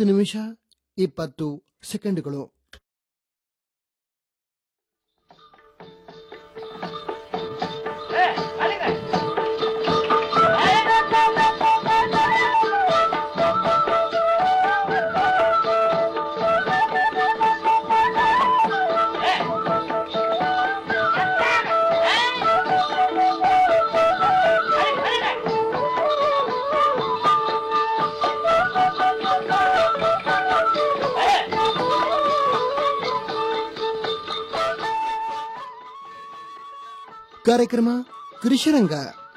ಒಂಬತ್ತು ನಿಮಿಷ ಇಪ್ಪತ್ತು ಸೆಕೆಂಡುಗಳು ಕಾರ್ಯಕ್ರಮ ಕೃಷಿರಂಗ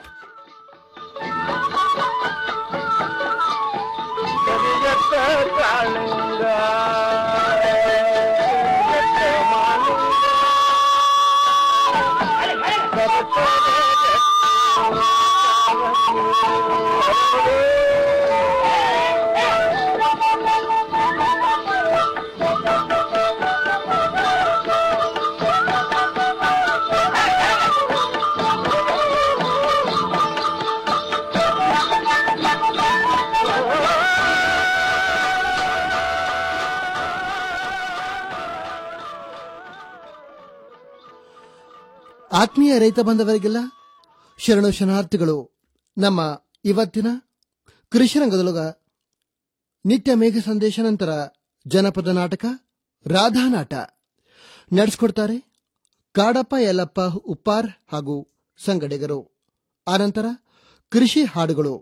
ಆತ್ಮೀಯ ರೈತ ಬಂಧವರಿಗೆಲ್ಲ ಶರಣು ಶರಣಾರ್ಥಿಗಳು ನಮ್ಮ ಇವತ್ತಿನ ಕೃಷಿರಂಗದೊಳಗ ನಿತ್ಯ ಮೇಘ ಸಂದೇಶ ನಂತರ ಜನಪದ ನಾಟಕ ರಾಧಾನಾಟ ನಡೆಸ್ಕೊಡ್ತಾರೆ ಕಾಡಪ್ಪ ಯಲ್ಲಪ್ಪ ಉಪ್ಪಾರ್ ಹಾಗೂ ಸಂಗಡಿಗರು ಆನಂತರ ಕೃಷಿ ಹಾಡುಗಳು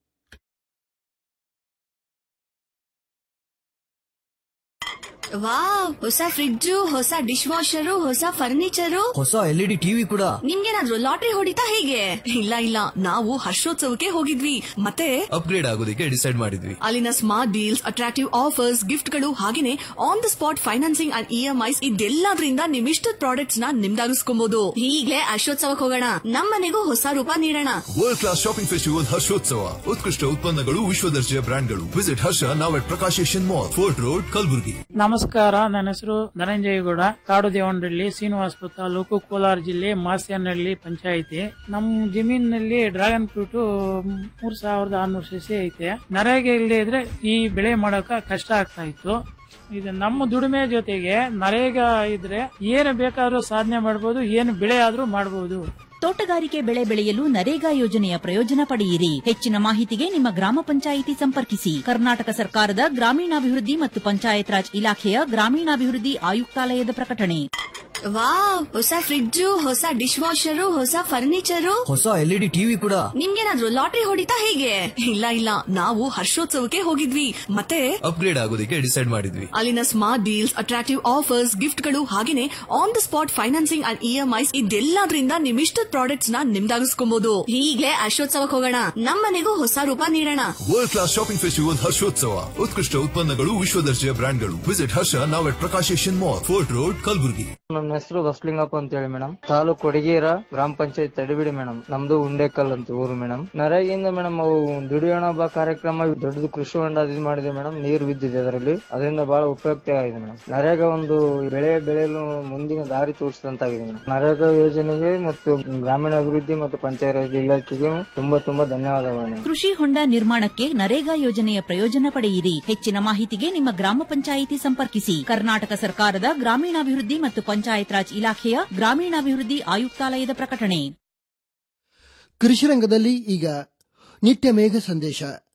ವಾವ್ ಹೊಸ ಫ್ರಿಡ್ಜು ಹೊಸ ಡಿಶ್ ವಾಷರು ಹೊಸ ಫರ್ನಿಚರು ಹೊಸ ಎಲ್ ಇ ಡಿ ಟಿವಿ ಕೂಡ ನಿಮ್ಗೇನಾದ್ರೂ ಲಾಟ್ರಿ ಹೊಡಿತಾ ಹೇಗೆ ಇಲ್ಲ ಇಲ್ಲ ನಾವು ಹರ್ಷೋತ್ಸವಕ್ಕೆ ಹೋಗಿದ್ವಿ ಮತ್ತೆ ಅಪ್ಗ್ರೇಡ್ ಆಗೋದಕ್ಕೆ ಡಿಸೈಡ್ ಮಾಡಿದ್ವಿ ಅಲ್ಲಿನ ಸ್ಮಾರ್ಟ್ ಡೀಲ್ಸ್ ಅಟ್ರಾಕ್ಟಿವ್ ಆಫರ್ಸ್ ಗಿಫ್ಟ್ಗಳು ಹಾಗೇನೆ on the spot financing and E M Is ಇದೆಲ್ಲದ್ರಿಂದ ನಿಮ್ ಇಷ್ಟದ ಪ್ರಾಡಕ್ಟ್ಸ್ ನ ನಿಮ್ದಾಗಿಸ್ಕೊಬಹುದು ಈಗ್ಲೇ ಹರ್ಷೋತ್ಸವಕ್ಕೆ ಹೋಗೋಣ ನಮ್ಮನೆಗೂ ಹೊಸ ರೂಪ ನೀಡೋಣ ವರ್ಲ್ಡ್ ಕ್ಲಾಸ್ ಶಾಪಿಂಗ್ ಫೆಸ್ಟಿವಲ್ ಹರ್ಷೋತ್ಸವ ಉತ್ಕೃಷ್ಟ ಉತ್ಪನ್ನಗಳು ವಿಶ್ವದರ್ಜೆಯ ಬ್ರ್ಯಾಂಡ್ಗಳು ವಿಸಿಟ್ ಹರ್ಷ ನಾವ್ at Prakash Asian mall fort road Kalaburagi ನಮಸ್ಕಾರ ನನ್ನ ಹೆಸರು ಧನಂಜಯಗೌಡ ಕಾಡು ದೇವನಹಳ್ಳಿ ಶ್ರೀನಿವಾಸಪುರ ತಾಲೂಕು ಕೋಲಾರ ಜಿಲ್ಲೆ ಮಾಸ್ಯನಹಳ್ಳಿ ಪಂಚಾಯಿತಿ ನಮ್ಮ ಜಮೀನಿನಲ್ಲಿ ಡ್ರ್ಯಾಗನ್ ಫ್ರೂಟ್ ಮೂರ್ ಸಾವಿರದ ಆರ್ನೂರು ಸಸಿ ಐತೆ ನರೇಗೆ ಇಲ್ಲದೆ ಇದ್ರೆ ಈ ಬೆಳೆ ಮಾಡಕ ಕಷ್ಟ ಆಗ್ತಾ ಇತ್ತು ಇದು ನಮ್ಮ ದುಡಿಮೆ ಜೊತೆಗೆ ನರೇಗಾ ಇದ್ರೆ ಏನು ಬೇಕಾದ್ರೂ ಸಾಧನೆ ಮಾಡಬಹುದು ಏನು ಬೆಳೆ ಆದ್ರೂ ಮಾಡಬಹುದು ತೋಟಗಾರಿಕೆ ಬೆಳೆ ಬೆಳೆಯಲು ನರೇಗಾ ಯೋಜನೆಯ ಪ್ರಯೋಜನ ಪಡೆಯಿರಿ ಹೆಚ್ಚಿನ ಮಾಹಿತಿಗೆ ನಿಮ್ಮ ಗ್ರಾಮ ಪಂಚಾಯಿತಿ ಸಂಪರ್ಕಿಸಿ ಕರ್ನಾಟಕ ಸರ್ಕಾರದ ಗ್ರಾಮೀಣಾಭಿವೃದ್ಧಿ ಮತ್ತು ಪಂಚಾಯತ್ ರಾಜ್ ಇಲಾಖೆಯ ಗ್ರಾಮೀಣಾಭಿವೃದ್ಧಿ ಆಯುಕ್ತಾಲಯದ ಪ್ರಕಟಣೆ ವಾವ್ ಹೊಸ ಫ್ರಿಡ್ಜು ಹೊಸ ಡಿಶ್ ವಾಷರು ಹೊಸ ಫರ್ನಿಚರು ಹೊಸ ಎಲ್ ಇ ಡಿ ಟಿವಿ ಕೂಡ ನಿಮ್ಗೇನಾದ್ರೂ ಲಾಟ್ರಿ ಹೊಡಿತಾ ಹೇಗೆ ಇಲ್ಲ ಇಲ್ಲ ನಾವು ಹರ್ಷೋತ್ಸವಕ್ಕೆ ಹೋಗಿದ್ವಿ ಮತ್ತೆ ಅಪ್ಗ್ರೇಡ್ ಆಗೋದಕ್ಕೆ ಡಿಸೈಡ್ ಮಾಡಿದ್ವಿ ಅಲ್ಲಿನ ಸ್ಮಾರ್ಟ್ ಡೀಲ್ಸ್ ಅಟ್ರಾಕ್ಟಿವ್ ಆಫರ್ಸ್ ಗಿಫ್ಟ್ಗಳು ಹಾಗೇನೆ on the spot financing and E M Is ಇದೆಲ್ಲದ್ರಿಂದ ನಿಮ್ ಇಷ್ಟದ ಪ್ರಾಡಕ್ಟ್ಸ್ ನ ನಿಮ್ದಾಗಿಸ್ಕೊಬಹುದು ಈಗ್ಲೇ ಹರ್ಷೋತ್ಸವಕ್ಕೆ ಹೋಗೋಣ ನಮ್ಮನೆಗೂ ಹೊಸ ರೂಪ ನೀಡೋಣ ವರ್ಲ್ಡ್ ಕ್ಲಾಸ್ ಶಾಪಿಂಗ್ ಫೆಸ್ಟಿವಲ್ ಹರ್ಷೋತ್ಸವ ಉತ್ಕೃಷ್ಟ ಉತ್ಪನ್ನಗಳು ವಿಶ್ವದರ್ಜೆಯ ಬ್ರ್ಯಾಂಡ್ಗಳು ವಿಸಿಟ್ ಹರ್ಷ ನಾವ್ at Prakash Asian mall fort road Kalaburagi ನಮ್ಮ ಹೆಸರು ಬಸಲಿಂಗಪ್ಪ ಅಂತ ಹೇಳಿ ಮೇಡಮ್ ತಾಲೂಕ್ ಕೊಡಗೇರ ಗ್ರಾಮ ಪಂಚಾಯತ್ ತಡಿಬಿಡಿ ಮೇಡಮ್ ನಮ್ದು ಉಂಡೆಕಲ್ ಅಂತ ಊರು ಮೇಡಮ್ ನರೇಗಿಂದ ಮೇಡಮ್ ಅವು ದುಡಿಯೋಣ ಬಾ ಕಾರ್ಯಕ್ರಮ ದೊಡ್ಡದು ಕೃಷಿ ಹೊಂಡ ಇದು ಮಾಡಿದೆ ಮೇಡಮ್ ನೀರು ಬಿದ್ದಿದೆ ಅದರಲ್ಲಿ ಅದರಿಂದ ಬಹಳ ಉಪಯುಕ್ತ ಆಗಿದೆ ಮೇಡಮ್ ನರೇಗಾ ಒಂದು ಬೆಳೆ ಬೆಳೆಯಲು ಮುಂದಿನ ದಾರಿ ತೋರಿಸಿದಂತಾಗಿದೆ ಮೇಡಮ್ ನರೇಗಾ ಯೋಜನೆಗೆ ಮತ್ತು ಗ್ರಾಮೀಣಾಭಿವೃದ್ಧಿ ಮತ್ತು ಪಂಚಾಯತ್ ರಾಜ್ ಇಲಾಖೆಗೆ ತುಂಬಾ ತುಂಬಾ ಧನ್ಯವಾದಗಳು ಮೇಡಮ್ ಕೃಷಿ ಹೊಂಡ ನಿರ್ಮಾಣಕ್ಕೆ ನರೇಗಾ ಯೋಜನೆಯ ಪ್ರಯೋಜನ ಪಡೆಯಿರಿ ಹೆಚ್ಚಿನ ಮಾಹಿತಿಗೆ ನಿಮ್ಮ ಗ್ರಾಮ ಪಂಚಾಯಿತಿ ಸಂಪರ್ಕಿಸಿ ಕರ್ನಾಟಕ ಸರ್ಕಾರದ ಗ್ರಾಮೀಣಾಭಿವೃದ್ಧಿ ಮತ್ತು ಪಂಚಾಯತ್ ರಾಜ್ ಇಲಾಖೆಯ ಗ್ರಾಮೀಣಾಭಿವೃದ್ಧಿ ಆಯುಕ್ತಾಲಯದ ಪ್ರಕಟಣೆ ಕೃಷಿರಂಗದಲ್ಲಿ ಈಗ ನಿತ್ಯ ಮೇಘ ಸಂದೇಶ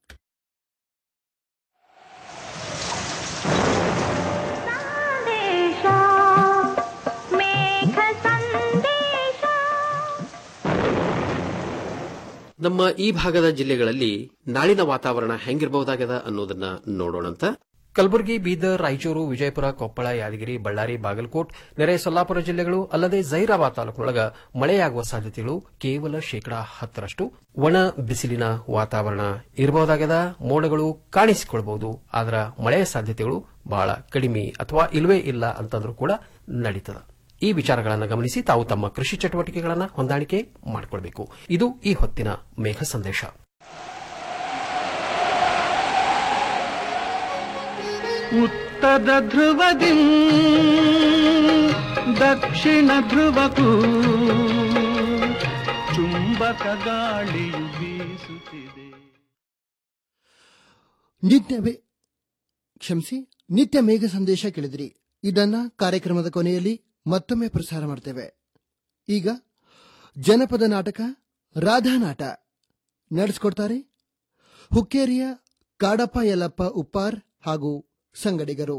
ನಮ್ಮ ಈ ಭಾಗದ ಜಿಲ್ಲೆಗಳಲ್ಲಿ ನಾಳಿನ ವಾತಾವರಣ ಹೆಂಗಿರಬಹುದಾಗದ ಅನ್ನೋದನ್ನ ನೋಡೋಣಂತ ಕಲಬುರಗಿ ಬೀದರ್ ರಾಯಚೂರು ವಿಜಯಪುರ ಕೊಪ್ಪಳ ಯಾದಗಿರಿ ಬಳ್ಳಾರಿ ಬಾಗಲಕೋಟ್ ನೆರೆ ಸೊಲ್ಲಾಪುರ ಜಿಲ್ಲೆಗಳು ಅಲ್ಲದೆ ಜೈರಾಬಾದ್ ತಾಲೂಕಿನೊಳಗ ಮಳೆಯಾಗುವ ಸಾಧ್ಯತೆಗಳು ಕೇವಲ ಶೇಕಡಾ ಹತ್ತರಷ್ಟು ಒಣ ಬಿಸಿಲಿನ ವಾತಾವರಣ ಇರಬಹುದಾಗದ ಮೋಡಗಳು ಕಾಣಿಸಿಕೊಳ್ಬಹುದು ಆದ್ರ ಮಳೆಯ ಸಾಧ್ಯತೆಗಳು ಬಹಳ ಕಡಿಮೆ ಅಥವಾ ಇಲ್ವೇ ಇಲ್ಲ ಅಂತಂದ್ರೂ ಕೂಡ ನಡೀತದ ಈ ವಿಚಾರಗಳನ್ನು ಗಮನಿಸಿ ತಾವು ತಮ್ಮ ಕೃಷಿ ಚಟುವಟಿಕೆಗಳನ್ನು ಹೊಂದಾಣಿಕೆ ಮಾಡಿಕೊಳ್ಬೇಕು ಇದು ಈ ಹೊತ್ತಿನ ಮೇಘ ಸಂದೇಶ ಉತ್ತರ ಧ್ರುವದಿ ದಕ್ಷಿಣ ಧ್ರುವಕ್ಕೂ ಚುಂಬಕ ಗಾಳಿಯು ಬೀಸುತ್ತಿದೆ ನಿತ್ಯ ಮೇ- ಕ್ಷಮಿಸಿ ನಿತ್ಯ ಮೇಘ ಸಂದೇಶ ಕೇಳಿದ್ರಿ ಇದನ್ನ ಕಾರ್ಯಕ್ರಮದ ಕೊನೆಯಲ್ಲಿ ಮತ್ತೊಮ್ಮೆ ಪ್ರಸಾರ ಮಾಡ್ತೇವೆ ಈಗ ಜನಪದ ನಾಟಕ ರಾಧಾನಾಟ ನಡೆಸ್ಕೊಡ್ತಾರೆ ಹುಕ್ಕೇರಿಯ ಕಾಡಪ್ಪ ಯಲ್ಲಪ್ಪ ಉಪ್ಪಾರ್ ಹಾಗೂ ಸಂಗಡಿಗರು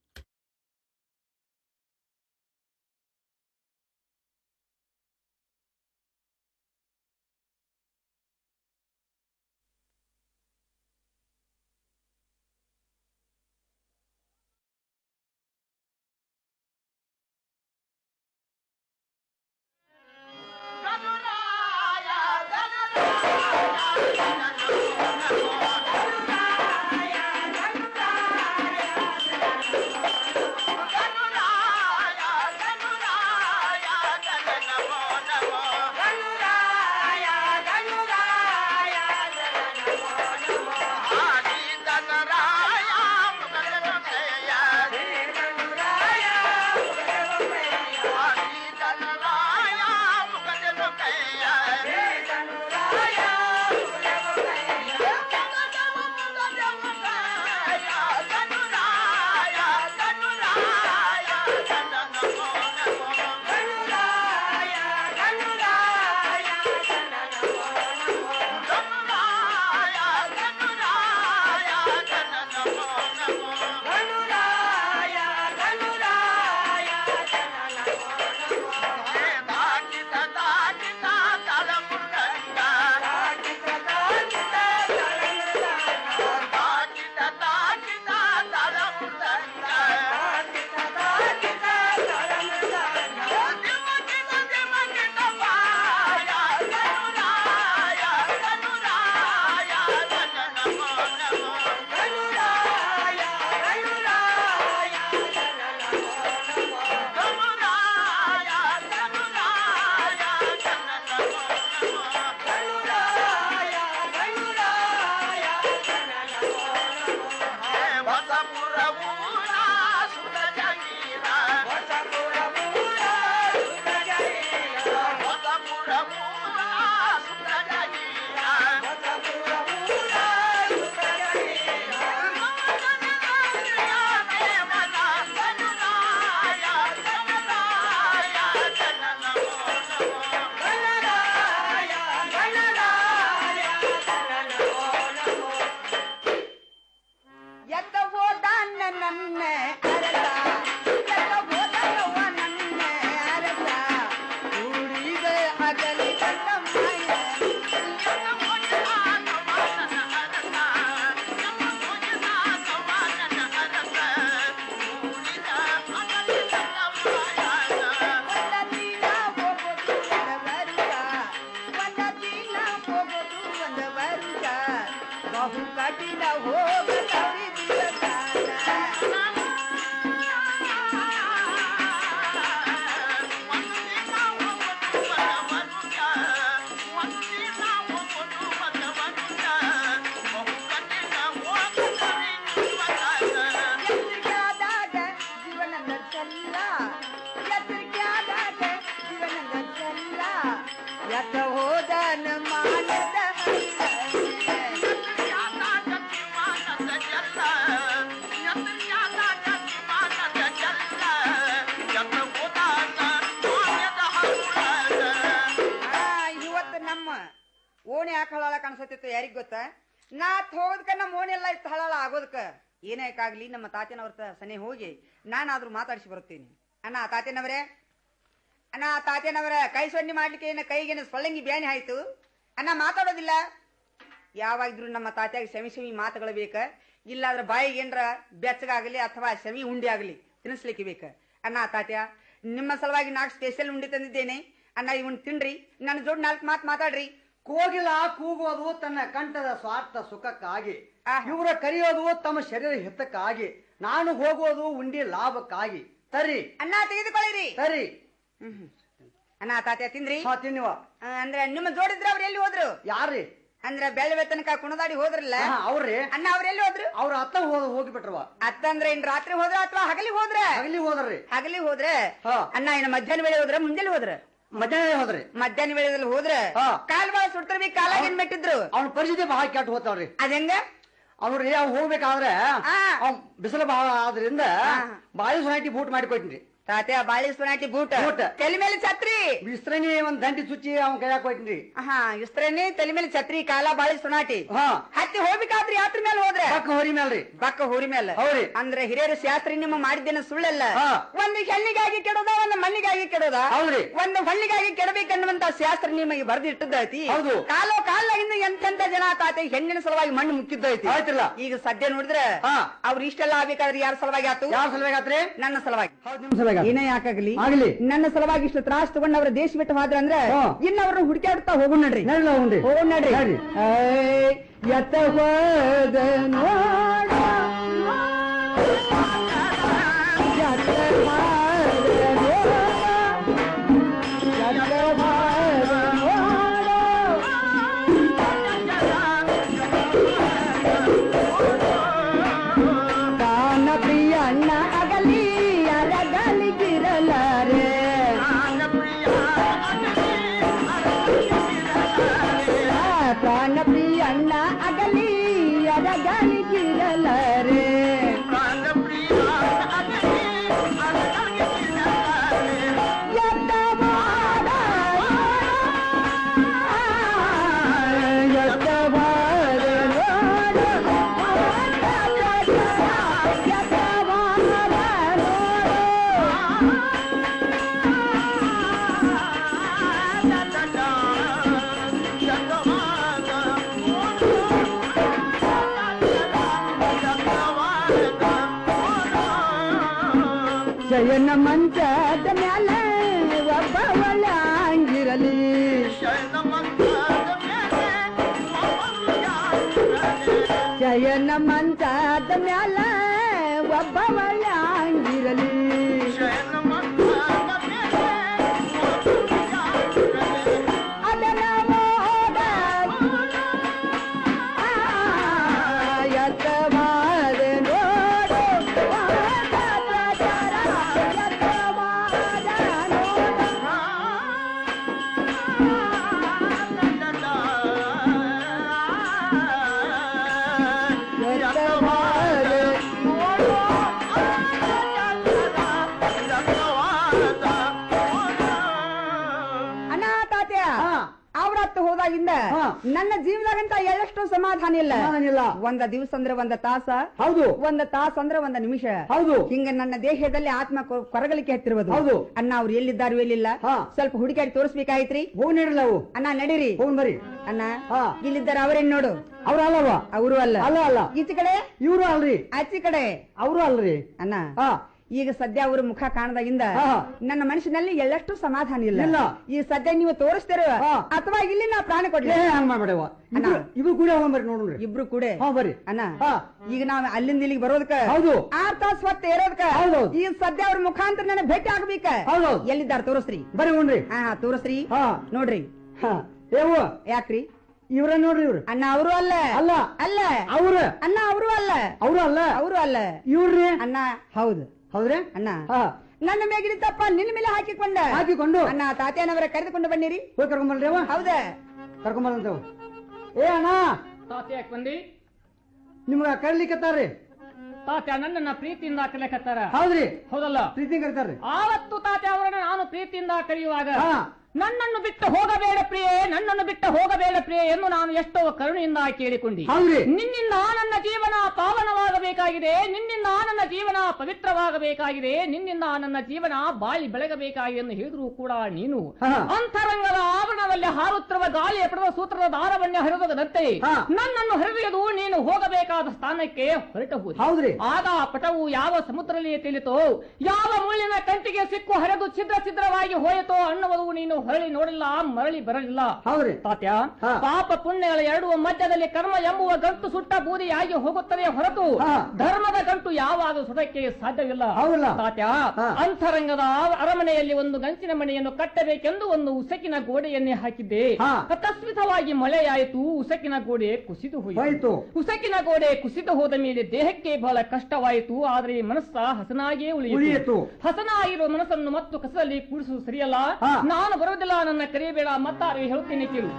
ಎತ್ತ ಹೋದಾನ ನನ್ನ ಅರಸ ಎತ್ತ ಹೋದನವ ನನ್ನ ಅರಸ ಊರಿಗ ಅಗಲಿ ಕಂಡ ಮಾಯ ಬಹು ಕಠಿಣ ಹೋಗತವಿ ಎಚ್ಚರಿಕೆಯಾದಾಗ ಜೀವನ ನಡೆಸಲ್ಲ ಎಚ್ಚರಿಕೆಯಾದಾಗ ಜೀವನ ನಡೆಸಲ್ಲ ಎತ್ತ ಹೋದನ ಮಾನದ ಇವತ್ತು ನಮ್ಮ ಓಣಿ ಯಾಕೆ ಹಳಾಳ ಕಾಣಿಸತ್ತಿತ್ತು ಯಾರಿಗ್ ಗೊತ್ತ ನಾ ಹೋದ್ಕ ನಮ್ಮ ಓಣಿ ಎಲ್ಲ ಇತ್ತು ಹಳಾಳ ಆಗೋದಕ್ಕ ಏನಾಕಾಗ್ಲಿ ನಮ್ಮ ತಾತನವ್ರ ಸನೆ ಹೋಗಿ ನಾನಾದ್ರೂ ಮಾತಾಡಿಸಿ ಬರುತ್ತೀನಿ ಅಣ್ಣ ತಾತನವರೇ ಅಣ್ಣ ತಾತನವರ ಕೈ ಸೊನ್ನೆ ಮಾಡ್ಲಿಕ್ಕೆ ಏನ ಕೈಗೇನ ಸೊಳ್ಳಂಗಿ ಬ್ಯಾನಿ ಆಯ್ತು ಅಣ್ಣ ಮಾತಾಡೋದಿಲ್ಲ ಯಾವಾಗಿದ್ರು ನಮ್ಮ ತಾತ್ಯಾಗ ಸೆಮಿ ಸೆಮಿ ಮಾತುಗಳು ಬೇಕ ಇಲ್ಲಾದ್ರೆ ಬಾಯಿಗೆ ಏನ್ರ ಬೆಚ್ಚಗಾಗಲಿ ಅಥವಾ ಸೆಮಿ ಉಂಡೆ ಆಗಲಿ ತಿನ್ನಿಸ್ಲಿಕ್ಕೆ ಬೇಕ ಅಣ್ಣ ತಾತ್ಯ ನಿಮ್ಮ ಸಲುವಾಗಿ ನಾಲ್ಕು ಸ್ಪೆಷಲ್ ಉಂಡೆ ತಂದಿದ್ದೇನೆ ಅಣ್ಣ ಇವನ್ ತಿನ್ರಿ ನನ್ನ ಜೋಡ್ ನಾಲ್ಕು ಮಾತು ಮಾತಾಡ್ರಿ ಕೋಗಿಲ ಕೂಗೋದು ತನ್ನ ಕಂಠದ ಸ್ವಾರ್ಥ ಸುಖಕ್ಕಾಗಿ ಇವರ ಕರೆಯೋದು ತಮ್ಮ ಶರೀರ ಹಿತಕ್ಕಾಗಿ ನಾನು ಹೋಗೋದು ಉಂಡಿ ಲಾಭಕ್ಕಾಗಿ ತರಿ ಅಣ್ಣ ತೆಗೆದುಕೊಳ್ಳಿರಿ ತರಿ ಅಣ್ಣ ತಾತ್ಯ ತಿಂದ್ರಿ ಹಾ ತಿನ್ನುವ ಆ, ಅಂದ್ರೆ ನಿಮ್ಮ ಜೋಡಿದ್ರ ಅವ್ರು ಎಲ್ಲಿ ಹೋದ್ರು ಯಾರ್ರಿ ಅಂದ್ರ ಬೆಳವೆ ತನಕ ಕುಣದಾಡಿ ಹೋದ್ರಲ್ಲ ಹಾ, ಅವ್ರಿ ಅಣ್ಣ ಅವ್ರ ಎಲ್ಲಿ ಹೋದ್ರು ಅವ್ರ ಅತ್ತ ಹೋದ ಹೋಗಿಬಿಟ್ರವ ಅತ್ತಂದ್ರೆ ಇನ್ ರಾತ್ರಿ ಹೋದ್ರ ಅಥವಾ ಹಗಲಿ ಹೋದ್ರ ಹಗಲಿ ಹೋದ್ರಿ ಹಗಲಿ ಹೋದ್ರ ಹಾ. ಅಣ್ಣ ಇನ್ನು ಮಧ್ಯಾಹ್ನ ವೇಳೆ ಹೋದ್ರ ಮುಂಜಾನೆ ಹೋದ್ರ ಮಧ್ಯಾಹ್ನ ಹೋದ್ರಿ ಮಧ್ಯಾಹ್ನ ವೇಳೆದಲ್ಲಿ ಹೋದ್ರ ಹಾ. ಕಾಲ್ ಬಾಳ ಸುಡ್ತಾರ ಬಿ ಕಾಲಾಗ ಏನ್ ಮೆಟ್ಟಿದ್ರು ಅವ್ನ ಪರಿಸ್ಥಿತಿ ಬಹಳ ಕೆಟ್ಟ ಹೋತಾವ್ರಿ ಅದ್ ಹೆಂಗ ಅವ್ರಿ ಅವ್ ಹೋಗ್ಬೇಕಾದ್ರೆ ಅವ್ ಬಿಸಿಲು ಬಹಳ ಆದ್ರಿಂದ ಬಾಳಿ ಸೊನಾಟಿ ಬೂಟ್ ಮಾಡಿ ಕೊಟ್ಟಿನ್ರಿ ತಾತ್ಯ ಬಾಳಿ ಸೊನಾಟಿ ಬೂಟ್ ಬೂಟ್ ತಲೆ ಮೇಲೆ ಛತ್ರಿ ಬಿಸ್ತ್ರಣಿ ಒಂದ್ ದಂಟಿ ಚುಚ್ಚಿ ಅವ್ನ ಕೈಯಾಗ ಕೊಟ್ಟಿನ್ರಿ ಹಾ ಇಸ್ತ್ರೇನಿ ತಲೆ ಮೇಲೆ ಛತ್ರಿ ಕಾಲ ಬಾಳಿ ಸೊನಾಟಿ ಹಾ ಹತ್ತಿ ಹೋಗ್ಬೇಕಾದ್ರಿ ಯಾತ್ರ ಮೇಲೆ ಹೋದ್ರೆ ಬಕ್ಕ ಹೋರಿ ಮೇಲ್ರಿ ಬಕ್ಕ ಹೋರಿ ಮೇಲೆ ಹೌದ್ರಿ. ಅಂದ್ರೆ ಹಿರಿಯರ ಶಾಸ್ತ್ರಿ ನಿಮ್ಮ ಮಾಡಿದ್ದೇನೆ ಸುಳ್ಳಲ್ಲ ಹಾ. ಒಂದು ಹೆಣ್ಣಿಗಾಗಿ ಕೆಡೋದ ಒಂದು ಮಣ್ಣಿಗಾಗಿ ಕೆಡೋದ ಹೌದ್ರಿ. ಒಂದು ಹಳ್ಳಿಗಾಗಿ ಕೆಡಬೇಕನ್ನುವಂತ ಶಾಸ್ತ್ರ ನಿಮಗೆ ಬರ್ದಿಟ್ಟದ್ದೈತಿ ಹೌದು. ಕಾಲೋ ಕಾಲಾಗಿಂದ ಎಂತೆಂತ ಜನ ತಾತೆ ಹೆಣ್ಣಿನ ಸಲುವಾಗಿ ಮಣ್ಣು ಮುಕ್ಕಿದ್ದೈತಿ ಆಯ್ತಲ್ಲ. ಈಗ ಸದ್ಯ ನೋಡಿದ್ರೆ ಹಾ. ಅವ್ರು ಇಷ್ಟೆಲ್ಲ ಆಗ್ಬೇಕಾದ್ರೆ ಯಾರ ಸಲುವಾಗಿ ಆತು ಯಾರ ಸಲುವಾಗಿ ನನ್ನ ಸಲುವಾಗಿ ಹೌದ್ ನಿಮ್ ಸಲುವಾಗಿ ಏನೇ ಯಾಕಾಗ್ಲಿ ಆಗ್ಲಿ. ನನ್ನ ಸಲುವಾಗಿ ಇಷ್ಟು ತ್ರಾಸ್ ತಗೊಂಡ್ ಅವ್ರ ದೇಶ ಬಿಟ್ಟು ಹೋದ್ರ ಅಂದ್ರೆ ಹಾ. ಇನ್ನ ಅವ್ರನ್ನ ಹುಡುಕಾಡ್ತಾ ಹೋಗೋಣ ನಡ್ರಿ ನಡ್ರಿ ಹೋಗ್ರಿ. ಹೋಗೋಣ ನಡ್ರಿ ನಡ್ರಿ. ಏಯ್, ಎತ್ತ ಹೋದ ನೋಡ ಎತ್ತ ಹೋದ ನೋಡ, ಎತ್ತ ಹೋದ ನೋಡ. ಕಾನ ಪ್ರಿಯ ಅಣ್ಣ ಅಗಲಿ ಅರಗಲಿಗಿರಲಾರೆ ಪ್ರಾಣ ಪ್ರಿಯ ಅಣ್ಣ ಅಗಲಿ ಅರಗಲಿಗಿರಲಾರೆ ಎತ್ತವಾದ ಎತ್ತವಾದ ಜಯನ ಮಂಚದ ಮ್ಯಾಲ ಒಬ್ಬವಳ ಅಂಗಿರಲಿ ಜಯನ ಮಂಚದ ಮ್ಯಾಲ ಒಬ್ಬವಳ ಅಂಗಿರಲಿ ಅದನ ಮೋದ ಎತ್ತವಾದ ನೋಡು ಅಣ್ಣ ತಾತ್ಯ ಅವ್ರತ್ತು ಹೋದಾಗಿಂದ ನನ್ನ ಜೀವನದಾಗಂತ ಎಳ್ಳಷ್ಟು ಸಮಾಧಾನ ಇಲ್ಲ ಸಮಾಧಾನ ಇಲ್ಲ. ಒಂದ ದಿವಸ ಅಂದ್ರೆ ಒಂದ ತಾಸ ಹೌದು ಒಂದ ತಾಸ ಅಂದ್ರೆ ಒಂದ ನಿಮಿಷ ಹೌದು ಹಿಂಗ ನನ್ನ ದೇಹದಲ್ಲಿ ಆತ್ಮ ಕೊ- ಕೊರಗಲಿಕ್ಕೆ ಹತ್ತಿರುವುದು ಹೌದು. ಅಣ್ಣ ಅವ್ರು ಎಲ್ಲಿದ್ದಾರು ಎಲ್ಲಿಲ್ಲ ಹಾ. ಸ್ವಲ್ಪ ಹುಡುಕಾಡಿ ತೋರಿಸ್ಬೇಕಾಯ್ತ್ರಿ ಹೋಗ್ ನೀಡ್ರಲ್ಲ ಅವು ಅಣ್ಣ ನಡೀರಿ ಹೋಗ್ ಬರ್ರಿ ಅಣ್ಣ ಹಾ. ಇಲ್ಲಿದ್ದಾರ ಅವರೇನ್ ನೋಡು ಅವ್ರ ಅಲ್ಲವ ಅವರು ಅಲ್ಲ ಅಲ್ಲ ಅಲ್ಲ ಈಚೆ ಕಡೆ ಇವ್ರು ಅಲ್ರಿ ಆಚೆ ಕಡೆ ಅವರು ಅಲ್ರಿ ಅಣ್ಣ ಹಾ ಈಗ ಸದ್ಯ ಅವ್ರ ಮುಖ ಕಾಣದಾಗಿಂದ ಹಾ. ನನ್ನ ಮನಸ್ಸಿನಲ್ಲಿ ಎಳ್ಳಷ್ಟು ಸಮಾಧಾನ ಇಲ್ಲ ಇಲ್ಲ. ಈ ಸದ್ಯ ನೀವು ತೋರಿಸ್ತೀರ ಹಾ. ಅಥವಾ ಇಲ್ಲಿ ನಾ ಪ್ರಾಣ ಕೊಡ್ಲಿ ಏ ಹಂಗ ಮಾಡ್ಬೇಡವ ಅಣ್ಣ. ಇವ್ರು ಕೂಡ ಹೋಗ್ ಬರ್ರಿ ನೋಡ್ರಿ ಇಬ್ರು ಕೂಡ ಹಾ ಬರ್ರಿ ಅಣ್ಣ ಹಾ. ಈಗ ನಾವ್ ಅಲ್ಲಿಂದ ಇಲ್ಲಿಗೆ ಬರೋದಕ್ಕ ಹೌದು. ಆರ್ ತಾಸ್ ಹೊತ್ತ ಇರೋದಕ್ಕ ಹೌದೌದು. ಈ ಸದ್ಯ ಅವ್ರ ಮುಖಾಂತರ ನನ್ನ ಭೇಟಿ ಆಗ್ಬೇಕ ಹೌದೌದು. ಎಲ್ಲಿದ್ದಾರ ತೋರಿಸ್ರಿ ಬರ್ರಿ ಉಣ್ರಿ ಹಾ ಹಾ, ತೋರಿಸ್ರಿ ಹಾ ನೋಡ್ರಿ ಹಾ ಏವು ಯಾಕ್ರಿ ಇವ್ರ ನೋಡ್ರಿ ಇವ್ರು ಅಣ್ಣ ಅವರು ಅಲ್ಲ ಅಲ್ಲ ಅಲ್ಲ ಅವ್ರ ಅಣ್ಣ ಅವರು ಅಲ್ಲ ಅವ್ರು ಅಲ್ಲ ಅವರು ಅಲ್ಲ ಇವ್ರಿ ಅಣ್ಣ ಹೌದು ಹೌದ್ರಿ ಅಣ್ಣ ಹಾ ನನ್ನ ಮೇಗಿನ ತಪ್ಪ ನಿನ್ನ ಮೇಲೆ ಹಾಕಿಕೊಂಡ ಹಾಕಿಕೊಂಡು ಅಣ್ಣ ತಾತ್ಯಾನವರ ಕರೆದುಕೊಂಡು ಬನ್ನಿರಿ ಹೋಗಿ ಕರ್ಕೊಂಬರ್ರಿ ಅವ ಹೌದ ಕರ್ಕೊಂಬರಂತವ ಏ ಅಣ್ಣ ತಾತ ಯಾಕೆ ಬಂದಿ ನಿಮ್ಗ ಕರ್ಲಿಕ್ಕತ್ತಾರ್ರಿ ತಾತ ನನ್ನನ್ನ ಪ್ರೀತಿಯಿಂದ ಕಲಿಯಕತ್ತಾರ ಹೌದ್ರಿ ಹೌದಲ್ಲ ಪ್ರೀತಿ ಕರ್ತಾರ್ರಿ ಆವತ್ತು ತಾತ ಅವರನ್ನ ನಾನು ಪ್ರೀತಿಯಿಂದ ಕರೆಯುವಾಗ ಹಾ. ನನ್ನನ್ನು ಬಿಟ್ಟು ಹೋಗಬೇಡ ಪ್ರಿಯೆ ನನ್ನನ್ನು ಬಿಟ್ಟು ಹೋಗಬೇಡ ಪ್ರಿಯೆ ಎಂದು ನಾನು ಎಷ್ಟೋ ಕರುಣೆಯಿಂದ ಕೇಳಿಕೊಂಡಿ ಹೌದ್ರಿ ನಿನ್ನಿಂದ ನನ್ನ ಜೀವನ ಪಾವನವಾಗಬೇಕಾಗಿದೆ ನಿನ್ನಿಂದ ನನ್ನ ಜೀವನ ಪವಿತ್ರವಾಗಬೇಕಾಗಿದೆ ನಿನ್ನಿಂದ ನನ್ನ ಜೀವನ ಬಾಳಿ ಬೆಳಗಬೇಕಾಗಿದೆ ಎಂದು ಹೇಳಿದ್ರು ಕೂಡ ನೀನು ಹಾ. ಅಂತರಂಗದ ಆವರಣದಲ್ಲಿ ಹಾರುತ್ತಿರುವ ಗಾಳಿಯ ಪಡೆದ ಸೂತ್ರದ ದಾರವನ್ನೇ ಹರಿದದಂತೆ ಹಾ. ನನ್ನನ್ನು ಹರಿದು ನೀನು ಹೋಗಬೇಕಾದ ಸ್ಥಾನಕ್ಕೆ ಹೊರಟ ಹೋದಿ ಹೌದ್ರಿ ಆಗ ಆ ಪಟವು ಯಾವ ಸಮುದ್ರದಲ್ಲಿ ತಿಳಿತೋ ಯಾವ ಮುಳ್ಳಿನ ಕಂಟಿಗೆ ಸಿಕ್ಕು ಹರಿದು ಛಿದ್ರ ಛಿದ್ರವಾಗಿ ಹೋಯಿತೋ ಅನ್ನುವುದು ನೀನು ಹೊರಳಿ ನೋಡಿಲ್ಲ ಮರಳಿ ಬರಲಿಲ್ಲ ಹೌದ್ರಿ ತಾತ್ಯ ಹಾ. ಪಾಪ ಪುಣ್ಯಗಳ ಎರಡುವ ಮಧ್ಯದಲ್ಲಿ ಕರ್ಮ ಎಂಬುವ ಗಂಟು ಸುಟ್ಟ ಬೂದಿಯಾಗಿ ಹೋಗುತ್ತದೆ ಹೊರತು ಹಾ. ಧರ್ಮದ ಗಂಟು ಯಾವ ಅದು ಸುಡಕ್ಕೆ ಸಾಧ್ಯವಿಲ್ಲ ಹೌದಲ್ಲ? ತಾತ್ಯ ಅಂತರಂಗದ ಅರಮನೆಯಲ್ಲಿ ಒಂದು ಗಂಚಿನ ಮನೆಯನ್ನು ಕಟ್ಟಬೇಕೆಂದು ಒಂದು ಉಸಕಿನ ಗೋಡೆಯನ್ನೇ ಹಾಕಿದ್ದೆ ಅಕಸ್ಮಿತವಾಗಿ ಮಳೆಯಾಯಿತು ಉಸಕಿನ ಗೋಡೆ ಕುಸಿದು ಹೋಯಿತು. ಹೋಯಿತು ಉಸಕಿನ ಗೋಡೆ ಕುಸಿದು ಹೋದ ಮೇಲೆ ದೇಹಕ್ಕೆ ಬಹಳ ಕಷ್ಟವಾಯಿತು ಆದರೆ ಮನಸ್ಸ ಹಸನಾಗಿಯೇ ಉಳಿಯಿತು. ಉಳಿಯಿತು ಹಸನಾಗಿರುವ ಮನಸ್ಸನ್ನು ಮತ್ತು ಕಸದಲ್ಲಿ ಕೂಡಿಸುವುದು ಸರಿಯಲ್ಲ ನಾನು ಬರುವುದಿಲ್ಲ ನನ್ನ ಕರೆಯಬೇಡ ಮತ್ತಾರು ಹೇಳುತ್ತೇನೆ ಕೇಳು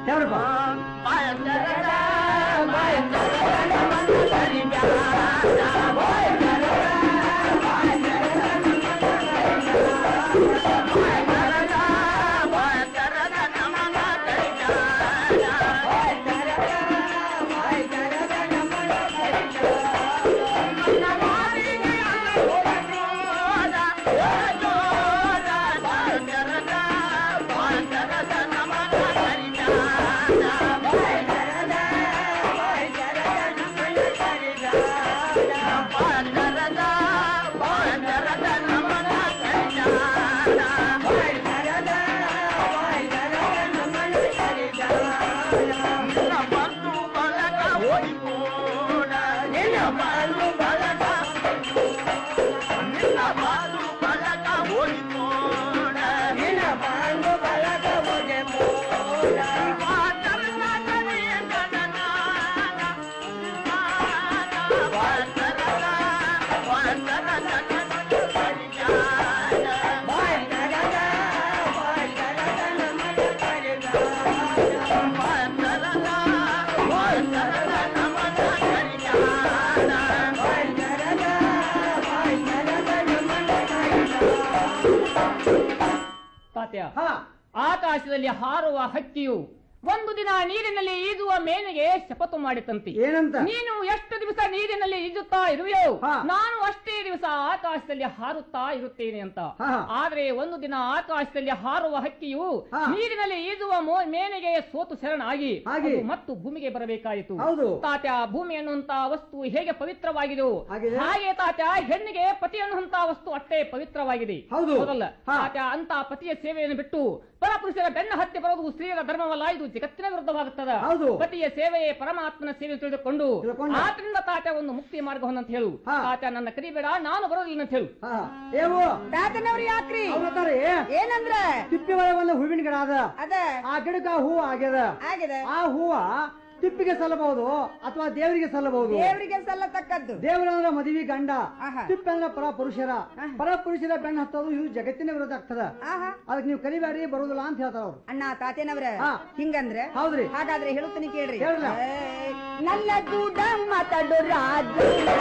ತಾತ್ಯ ಆಕಾಶದಲ್ಲಿ ಹಾರುವ ಹಕ್ಕಿಯು ಒಂದು ದಿನ ನೀರಿನಲ್ಲಿ ಈಜುವ ಮೇನೆಗೆ ಶಪಥ ಮಾಡಿತಂತೆ ಏನಂತ? ನೀನು ಎಷ್ಟು ದಿವಸ ನೀರಿನಲ್ಲಿ ಈಜುತ್ತಾ ಇರುವೆಯೋ ನಾನು ಅಷ್ಟೇ ದಿವಸ ಆಕಾಶದಲ್ಲಿ ಹಾರುತ್ತಾ ಇರುತ್ತೇನೆ ಅಂತ ಆದ್ರೆ ಒಂದು ದಿನ ಆಕಾಶದಲ್ಲಿ ಹಾರುವ ಹಕ್ಕಿಯು ನೀರಿನಲ್ಲಿ ಈಜುವ ಮೋ- ಮೇನೆಗೆ ಸೋತು ಶರಣಾಗಿ ಹಾಗೆ. ಅದು ಮತ್ತು ಭೂಮಿಗೆ ಬರಬೇಕಾಯಿತು ಹೌದು. ತಾತ್ಯ ಭೂಮಿ ಅನ್ನುವಂತ ವಸ್ತು ಹೇಗೆ ಪವಿತ್ರವಾಗಿದೆಯೋ ಹಾಗಿದೆ. ಹಾಗೆ ತಾತ್ಯ ಹೆಣ್ಣಿಗೆ ಪತಿ ಅನ್ನುವಂತ ವಸ್ತು ಅಷ್ಟೇ ಪವಿತ್ರವಾಗಿದೆ ಹೌದು. ಹೌದಲ್ಲ ತಾತ್ಯ ಅಂತ ಪತಿಯ ಸೇವೆಯನ್ನು ಬಿಟ್ಟು ಪರಪುರುಷರ ಬೆನ್ನ ಹತ್ಯೆ ಬರುವುದು ಸ್ತ್ರೀಯರ ಧರ್ಮವಲ್ಲ ಇದು ಜಗತ್ತಿನ ವಿರುದ್ಧವಾಗುತ್ತದೆ ಹೌದು. ಪತಿಯ ಸೇವೆಯೇ ಪರಮಾತ್ಮನ ಸೇವೆ ತಿಳಿದುಕೊಂಡು ತಿಳ್ಕೊಂಡು. ಆತನಿಂದ ತಾತ್ಯ ಒಂದು ಮುಕ್ತಿ ಮಾರ್ಗವನ್ನು ಅಂತ ಹೇಳು ತಾತ್ಯ ನನ್ನ ಕರಿಬೇಡ ನಾನು ಬರೋದಿಲ್ಲ ಅಂತ ಹೇಳು ಏವು ತಾತನವ್ರು ಯಾಕ್ರಿ ಅವ್ರತಾರೆ ಏನಂದ್ರ ತಿಪ್ಪಿ ಒಳಗೆ ಒಂದು ಹೂವಿನ ಗಿಡ ಅದ ಅದ ಆ ಗಿಡಕ್ಕ ಹೂ ಆಗ್ಯದ ಆಗಿದೆ ಆ ಹೂವ ತಿಪ್ಪಿಗೆ ಸಲ್ಲಬಹುದು ಅಥವಾ ದೇವರಿಗೆ ಸಲ್ಲಬಹುದು ದೇವರಿಗೆ ಸಲ್ಲತಕ್ಕದ್ದು ದೇವರಂದ್ರ ಮದುವೆ ಗಂಡ ತಿಪ್ಪೆ ಅಂದ್ರೆ ಪರ ಪುರುಷರ ಪರ ಪುರುಷರ ಬೆಣ್ಣ ಹತ್ತೋದು ಇದು ಜಗತ್ತಿನ ವಿರೋಧ ಆಗ್ತದ ಅದಕ್ಕೆ ನೀವು ಕಲಿಬೇಡಿ ಬರುದಿಲ್ಲ ಅಂತ ಹೇಳ್ತಾರ ಅವ್ರು ಅಣ್ಣ ತಾತೇನವ್ರ ಹಿಂಗಂದ್ರೆ ಹೌದ್ರಿ ಹಾಗಾದ್ರೆ ಹೇಳುತ್ತೀನಿ ಕೇಳ್ರಿ ಹೇಳ್ರಲ್ಲ. ಏ, ನನ್ನ ಕೂಡ ಮಾತಾಡೋ ರಾಜ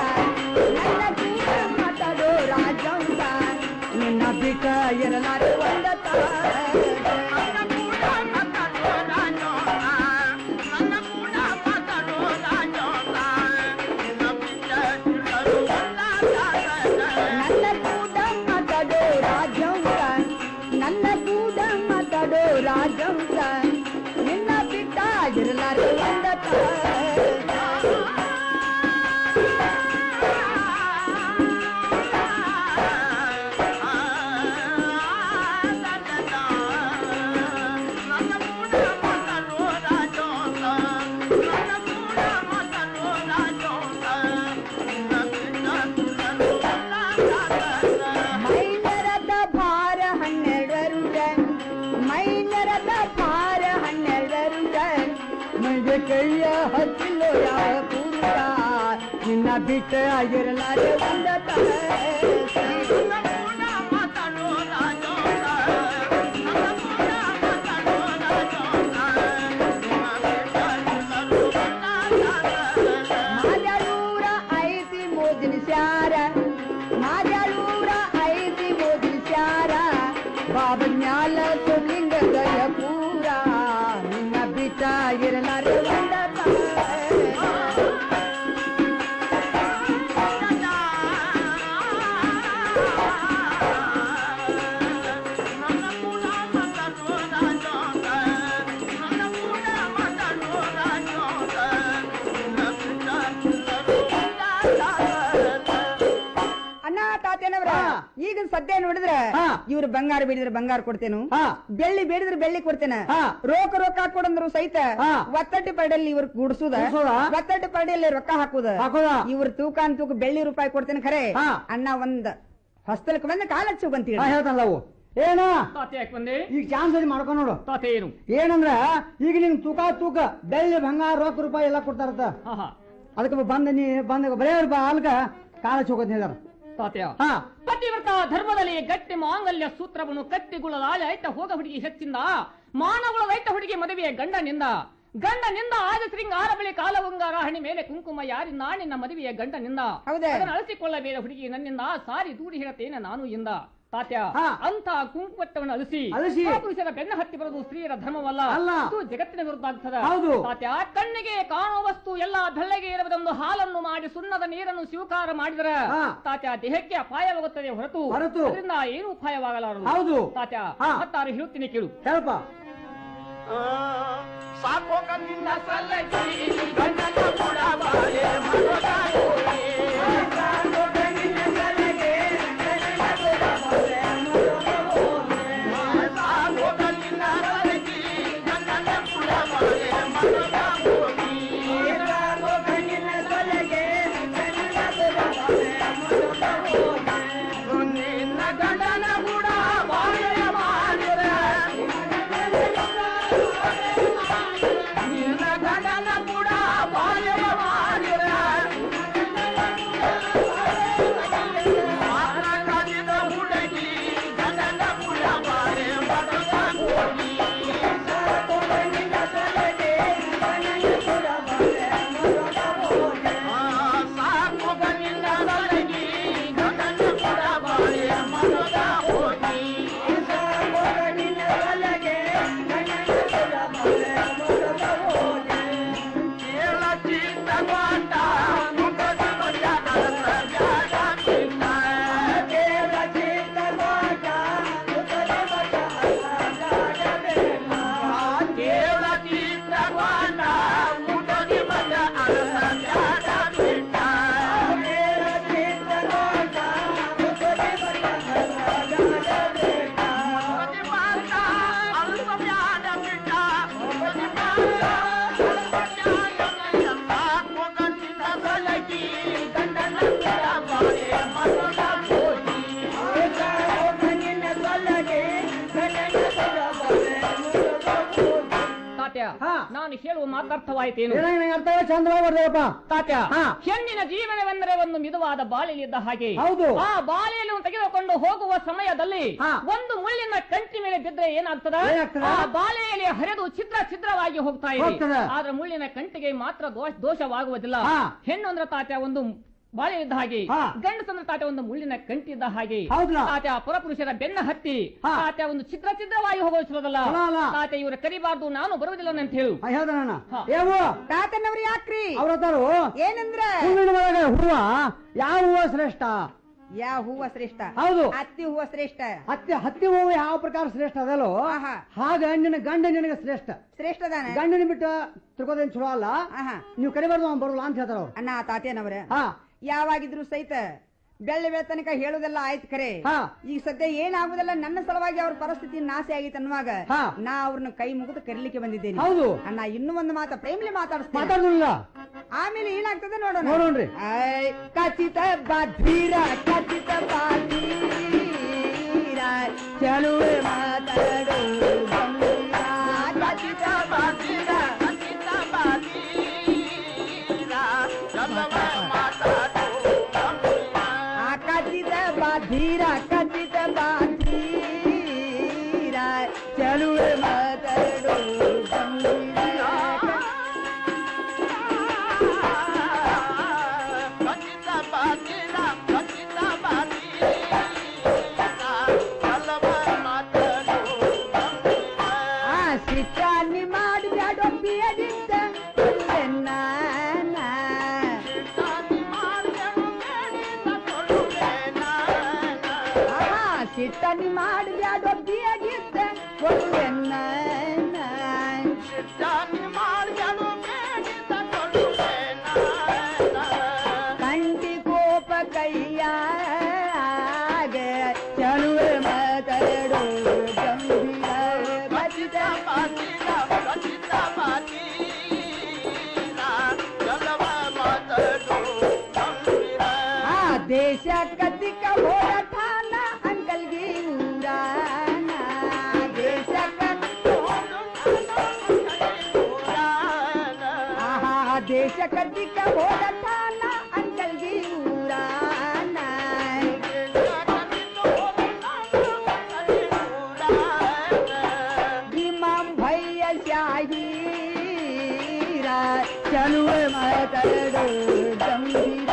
ನನ್ನ ಕೂಡ ಮಾತಾಡೋ ರಾಜಂಗ ನಿನ್ನ ಬಿಟ್ಟ ಇರಲಾರೆ ಒಂದ ನನ್ನ ಕೂಡ ಮಾತಾಡೋ ರಾಜಂಗ ನನ್ನ ಕೂಡ ಮಾತಾಡೋ ರಾಜಂಗ ನಿನ್ನ ಬಿಟ್ಟ ಇರಲಾರೆ ಒಂದ ಮೈನರದ ಭಾರ ಹನ್ನೆರಡರುಂಡ ಮೈನರದ ಭಾರ ಹನ್ನೆರಡರುಂಡ ಮುಂದೆ ಕೈಯ ಹಚ್ಚಿಲ್ಲೋ ಯಾವ ಪುರುಷ ನಿನ್ನ ಬಿಟ್ಟ ಆಗಿರಲಾರೆ ಒಂದ ಮಾಜಾಳೂರ ಐತಿ ಮೋದಿನ ಸ್ಯಾರ ಮಾಜಾಳೂರ ಐತಿ ಮೋದಿನ ಸ್ಯಾರ ಬಾಬನ್ಯಾಲ ಸುಲಿಂಗ ಗಯ ಪೂರ ನಿನ್ನ ಬಿಟ್ಟ ಇರಲಾರೆ ಒಂದ ಅಣ್ಣ ತಾತ ಆಯ್ತಾ ಈಗ ಸದ್ಯ ನೋಡಿದ್ರ ಇವ್ರು ಬಂಗಾರ ಬೇಡಿದ್ರೆ ಬಂಗಾರ ಕೊಡ್ತೇನು ಬೆಳ್ಳಿ ಬೇಡಿದ್ರೆ ಬೆಳ್ಳಿ ಕೊಡ್ತೇನೆ ರೋಕ ರೊಕ್ಕ ಕೊಡಂದ್ರು ಸಹಿತ ಒತ್ತಟ್ಟಿ ಪರಡಿಯಲ್ಲಿ ಇವ್ರ ಗುಡ್ಸುದ ಗುಡ್ಸುದ? ಒತ್ತಟ್ಟಿ ಪರಡಿಯಲ್ಲಿ ರೊಕ್ಕ ಹಾಕುದ ಹಾಕುದ? ಇವ್ರ ತೂಕ ಅಂತ ತೂಕ ಬೆಳ್ಳಿ ರೂಪಾಯಿ ಕೊಡ್ತೇನೆ ಖರೆ ಅಣ್ಣ ಒಂದ್ ಹೊಸ್ತಲಕ್ಕೆ ಬಂದ ಕಾಲ ಹಚ್ಚು ನಾ ಬಂತೀವಿ ಹೇಳ್ತಾನಲ್ಲ ಅವು ಏನ ತಾತೆ ಯಾಕೆ ಬಂದೆ ಈಗ ಚಾನ್ಸ್ ಅಲ್ಲಿ ಮಾಡ್ಕೊಂಡು ನೋಡು ತಾತೆ ಏನು ಏನಂದ್ರ ಈಗ ನಿಂಗ್ ತೂಕ ತೂಕ ಬೆಳ್ಳಿ ಬಂಗಾರ ರೊಕ್ಕ ರೂಪಾಯಿ ಎಲ್ಲ ಕೊಡ್ತಾರತ್ತ ಅದಕ್ಕೆ ಬಂದ ನೀ ಬಂದ ಬರೇ ಅಲ್ಕ ಕಾಲ ಚೋಕತ್ ಹೇಳ್ಯಾರ ತಾತ್ಯ ಪತಿವ್ರತ ಧರ್ಮದಲ್ಲಿ ಗಟ್ಟಿ ಮಾಂಗಲ್ಯ ಸೂತ್ರವನ್ನು ಕಟ್ಟಿಗುಳಲಾಳೆ ಐತ ಹೋಗ ಹುಡುಗಿ ಹೆಚ್ಚಿಂದ ಮಾನಗುಳದ ಐತ ಹುಡುಗಿ ಮದುವೆಯ ಗಂಡನಿಂದ ಗಂಡನಿಂದ ಆದ ಶೃಂಗಾರ ಬಳಿ ಕಾಲವಂಗಾರ ಹಣಿ ಮೇಲೆ ಕುಂಕುಮ ಯಾರಿಂದ ನಿನ್ನ ಮದುವೆಯ ಗಂಡನಿಂದ ಅದನ್ನು ಅಳಿಸಿಕೊಳ್ಳಬೇಡ ಹುಡುಗಿ ನನ್ನಿಂದ ಸಾರಿ ದೂಡಿ ಹೇಳತೇನೆ ನಾನು ಇಂದ ತಾತ್ಯ ಅಂತ ಕುಂಕುಮಟ್ಟವನ್ನು ಅಳಿಸಿ ಅಳಿಸಿ. ಆ ಪುರುಷರ ಬೆನ್ನ ಹತ್ತಿ ಬರೋದು ಸ್ತ್ರೀಯರ ಧರ್ಮವಲ್ಲ ಅಲ್ಲ. ಇದು ಜಗತ್ತಿನ ವಿರುದ್ಧ ಆಗ್ತದ ಹೌದು. ತಾತ್ಯ ಕಣ್ಣಿಗೆ ಕಾಣುವ ವಸ್ತು ಎಲ್ಲ ಬೆಳ್ಳಗೆ ಇರುವುದೊಂದು ಹಾಲನ್ನು ಮಾಡಿ ಸುಣ್ಣದ ನೀರನ್ನು ಸ್ವೀಕಾರ ಮಾಡಿದರೆ ತಾತ್ಯ ದೇಹಕ್ಕೆ ಅಪಾಯವಾಗುತ್ತದೆ ಹೊರತು ಹೊರತು. ಅದರಿಂದ ಏನು ಅಪಾಯವಾಗಲಾರದು ಹೌದು. ತಾತ್ಯ ಹಾ. ಮತ್ತಾರು ಹೇಳ್ತೀನಿ ಕೇಳು ಹೇಳಪ್ಪ ಸಾಕೋಗ ನಿನ್ನ ಸಲ್ಲಗಿ ಗಂಡನ ಕೊಡಬಾರೆ ಮನಗಾಯೋರೆ. ಸಾಕೋಗ ನಿನ್ನ ಸಲ್ಲಗಿ ಗಂಡನ ಕೊಡಬಾರೆ ಮನಗಾಯೋರೆ. ಸಾಕೋಗ ನಿನ್ನ ಸಲ್ಲಗಿ ಗಂಡನ ಕೊಡಬಾರೆ ಮನಗಾಯೋರೆ. ಸಾಕೋಗ ನಿನ್ನ ಸಲ್ಲಗಿ ಗಂಡನ ಕೊಡಬಾರೆ ಮನಗಾಯೋರೆ. ನಿನ್ನ ಗಂಡನ ಕೂಡ ಬಾಳೆ ಮಾಡಿರೆ ನಿನ್ನ ಗಂಡನ ಕೂಡ ಬಾಳೆ ಮಾಡಿರೆ ಮಾತ್ರ ಕಾದಿದ ಹುಡುಗಿ ಗಂಡನ ಕೂಡ ಬಾಳೆ ಮಡಗ ಹೋಗಿ ನಿನ್ನ ಸಲಗೆ ಗಂಡನ ಕೂಡ ಬಾಳೆ ಮಡಗ ಹೋಗಿ ಸಾಕು ನಿನ್ನ ಸಲಗಿ ಗಂಡನ ಕೂಡ ಬಾಳೆ ಮಡಗ ಹೋಗಿ ಸಾಕು ನಿನ್ನ ಸಲಗೆ ಗಂಡನ ಕೂಡ ಬಾಳೆ ಮಡಗ ಹೋಗಿ ಕೇಳ ಚಿತ್ತ ಗೊಂಡ ಮುಖದ ಮಜ ಅರಸ ಜಾಗ ಚಿತ್ತ ಕೇಳ ಚಿತ್ತ ಗೊಂಡ ಮುಖದ ಮಜ ಅರಸ ಜಾಗ ಬೇಡ ಕೇಳ ಚಿತ್ತ ಗೊಂಡ ಮುಖದ ಮಜ ಅರಸ ಜಾಗ ಬಿಟ್ಟ ಕೇಳ ಚಿತ್ತ ಗೊಂಡ ಮುಖದ ಮಜ ಅರಸ ಜಾಗ ಬೇಡ ಮದಿ ಮಾರ್ಗ ಅಲ್ಪ ಬ್ಯಾಡ ಬಿಟ್ಟ ಮದಿ ಮಾರ್ಗ ತಾತ್ಯ ನಾನು ಹೇಳುವ ಮಾತಾರ್ಥವಾಯಿತೇನು ಏನೋ ನಿನಗೆ ಅರ್ಥ ಚಂದ್ರವಾಗಿ ಬರ್ದೇವಪ್ಪ ತಾತ್ಯ ಹೆಣ್ಣಿನ ಜೀವನವೆಂದರೆ ಒಂದು ಮಿದುವಾದ ಬಾಳೆಯಲ್ಲಿದ್ದ ಹಾಗೆ ಹೌದು. ಆ ಬಾಳೆಯನ್ನು ತೆಗೆದುಕೊಂಡು ಹೋಗುವ ಸಮಯದಲ್ಲಿ ಒಂದು ಮುಳ್ಳಿನ ಕಂಟಿ ಮೇಲೆ ಬಿದ್ದರೆ ಏನಾಗ್ತದ ಏನಾಗ್ತದ? ಆ ಬಾಳೆಯಲ್ಲಿ ಹರಿದು ಛಿದ್ರ ಛಿದ್ರವಾಗಿ ಹೋಗ್ತಾ ಇದೆ ಹೋಗ್ತದ. ಆದ್ರೆ ಮುಳ್ಳಿನ ಕಂಟಿಗೆ ಮಾತ್ರ ದೋಷ ದೋಷವಾಗುವುದಿಲ್ಲ ಹಾ. ಹೆಣ್ಣು ಅಂದ್ರೆ ತಾತ್ಯ ಒಂದು ಬಾಳೆ ಇದ್ದ ಹಾಗೆ ಹಾ. ಗಂಡಸಂದ್ರ ತಾತ್ಯ ಒಂದು ಮುಳ್ಳಿನ ಕಂಟಿ ಇದ್ದ ಹಾಗೆ ಹೌದಲ್ಲ? ತಾತ್ಯ ಪರಪುರುಷರ ಬೆನ್ನ ಹತ್ತಿ ಹಾ. ತಾತ್ಯ ಒಂದು ಛಿದ್ರ ಛಿದ್ರವಾಗಿ ಹೋಗೋದಿಲ್ಲ ಅಲ್ಲ, ಅಲ್ಲ. ತಾತ್ಯ ಇವರು ಕರಿಬಾರ್ದು ನಾನು ಬರುವುದಿಲ್ಲ ಅಂತ ಹೇಳು ಹೇಳ್ದಾನ ಹಾ. ಏವು ತಾತನವ್ರು ಯಾಕ್ರಿ ಅವ್ರ ಹತ್ತಾರು ಏನಂದ್ರ ಹೂವಿನ ಒಳಗೆ ಹೂವ ಯಾವ ಹೂವ ಶ್ರೇಷ್ಠ ಯಾವ ಹೂವ ಶ್ರೇಷ್ಠ ಹೌದು. ಹತ್ತಿ ಹೂವ ಶ್ರೇಷ್ಠ ಹತ್ತಿ ಹತ್ತಿ ಹೂವು ಯಾವ ಪ್ರಕಾರ ಶ್ರೇಷ್ಠ ಅದಲ್ಲೋ ಆಹಾ. ಹಾಗ ನಿನ್ನ ಗಂಡ ನಿನಗೆ ಶ್ರೇಷ್ಠ ಶ್ರೇಷ್ಠದಾನ ಗಂಡನ ಬಿಟ್ಟು ತಿಳ್ಕೋದೇನ್ ಚಲೋ ಅಲ್ಲ ಆಹಾ. ನೀವು ಕರಿಬಾರ್ದು ಅವ್ನು ಬರೋಲ್ಲ ಅಂತ ಹೇಳ್ತಾರ ಅವ್ರು ಅಣ್ಣ ತಾತೇನವ್ರ ಹಾ ಯಾವಾಗಿದ್ರು ಸಹಿತ ಬೆಳ್ಳಿ ಬೆಳೆ ತನಕ ಹೇಳುದೆಲ್ಲ ಆಯ್ತು ಖರೆ ಹಾ. ಈಗ ಸದ್ಯ ಏನಾಗುದಲ್ಲ ನನ್ನ ಸಲುವಾಗಿ ಅವ್ರ ಪರಿಸ್ಥಿತಿ ನಾಶ ಆಗಿತ್ತು ಅನ್ನುವಾಗ ಹಾ. ನಾ ಅವ್ರನ್ನ ಕೈ ಮುಗಿದು ಕರೀಲಿಕ್ಕೆ ಬಂದಿದ್ದೇನೆ ಹೌದು. ಅಣ್ಣ ಇನ್ನೂ ಒಂದು ಮಾತ ಪ್ರೇಮ್ಲಿ ಮಾತಾಡಿಸ್ತೀನಿ ಮಾತಾಡುದಿಲ್ಲ ಆಮೇಲೆ ಏನಾಗ್ತದೆ ನೋಡೋಣ ನೋಡೋಣ್ರಿ. ಐ, ಖಚಿತ ಬಾಧೀರ ಖಚಿತ ಬಾಧೀರ ಚಲುವೆ ಮಾತಾಡು ಗಂಭೀರ. ಖಚಿತ ಬಾಧೀರ ಖಚಿತ ಬಾಧೀರ ಚಲುವೆ ಮಾತಾಡು ಆ ಖಚಿತ ಬಾಧೀರ ಖಚಿತ ಬಾಧೀರ ಚಲುವೆ ಮಾತಾಡು ಗಂಭೀರ. ಆ ಸಿಟ್ಟಾನಿ ಮಾಡಿ ಬ್ಯಾಡೊಪ್ಪಿಯದಿಂದ ಸಿಟ್ಟನಿ ಮಾಡಿ ಬ್ಯಾಡೊಪ್ಪಿಯದಿಂದ ಕೊಡುವೆನ್ನ ಕಂಟಿ ಕೋಪ ಕೈಯ ಕದ್ದಿಕ ಹೋದ ಠಾಣ ಅಂಕಲ್ಗೆ ಊರಾನ ದೇಶ ಆಹಾ ದೇಶ ಕದ್ದಿಕ ಹೋದ ಠಾಣ ಅಂಕಲ್ಗೆ ಊರಾನ ಇಮಾಮ್ ಭಯ್ಯ ಶಾಹೀರ ಚಲುವ ಮಾತರಡು ಗಂಭೀರ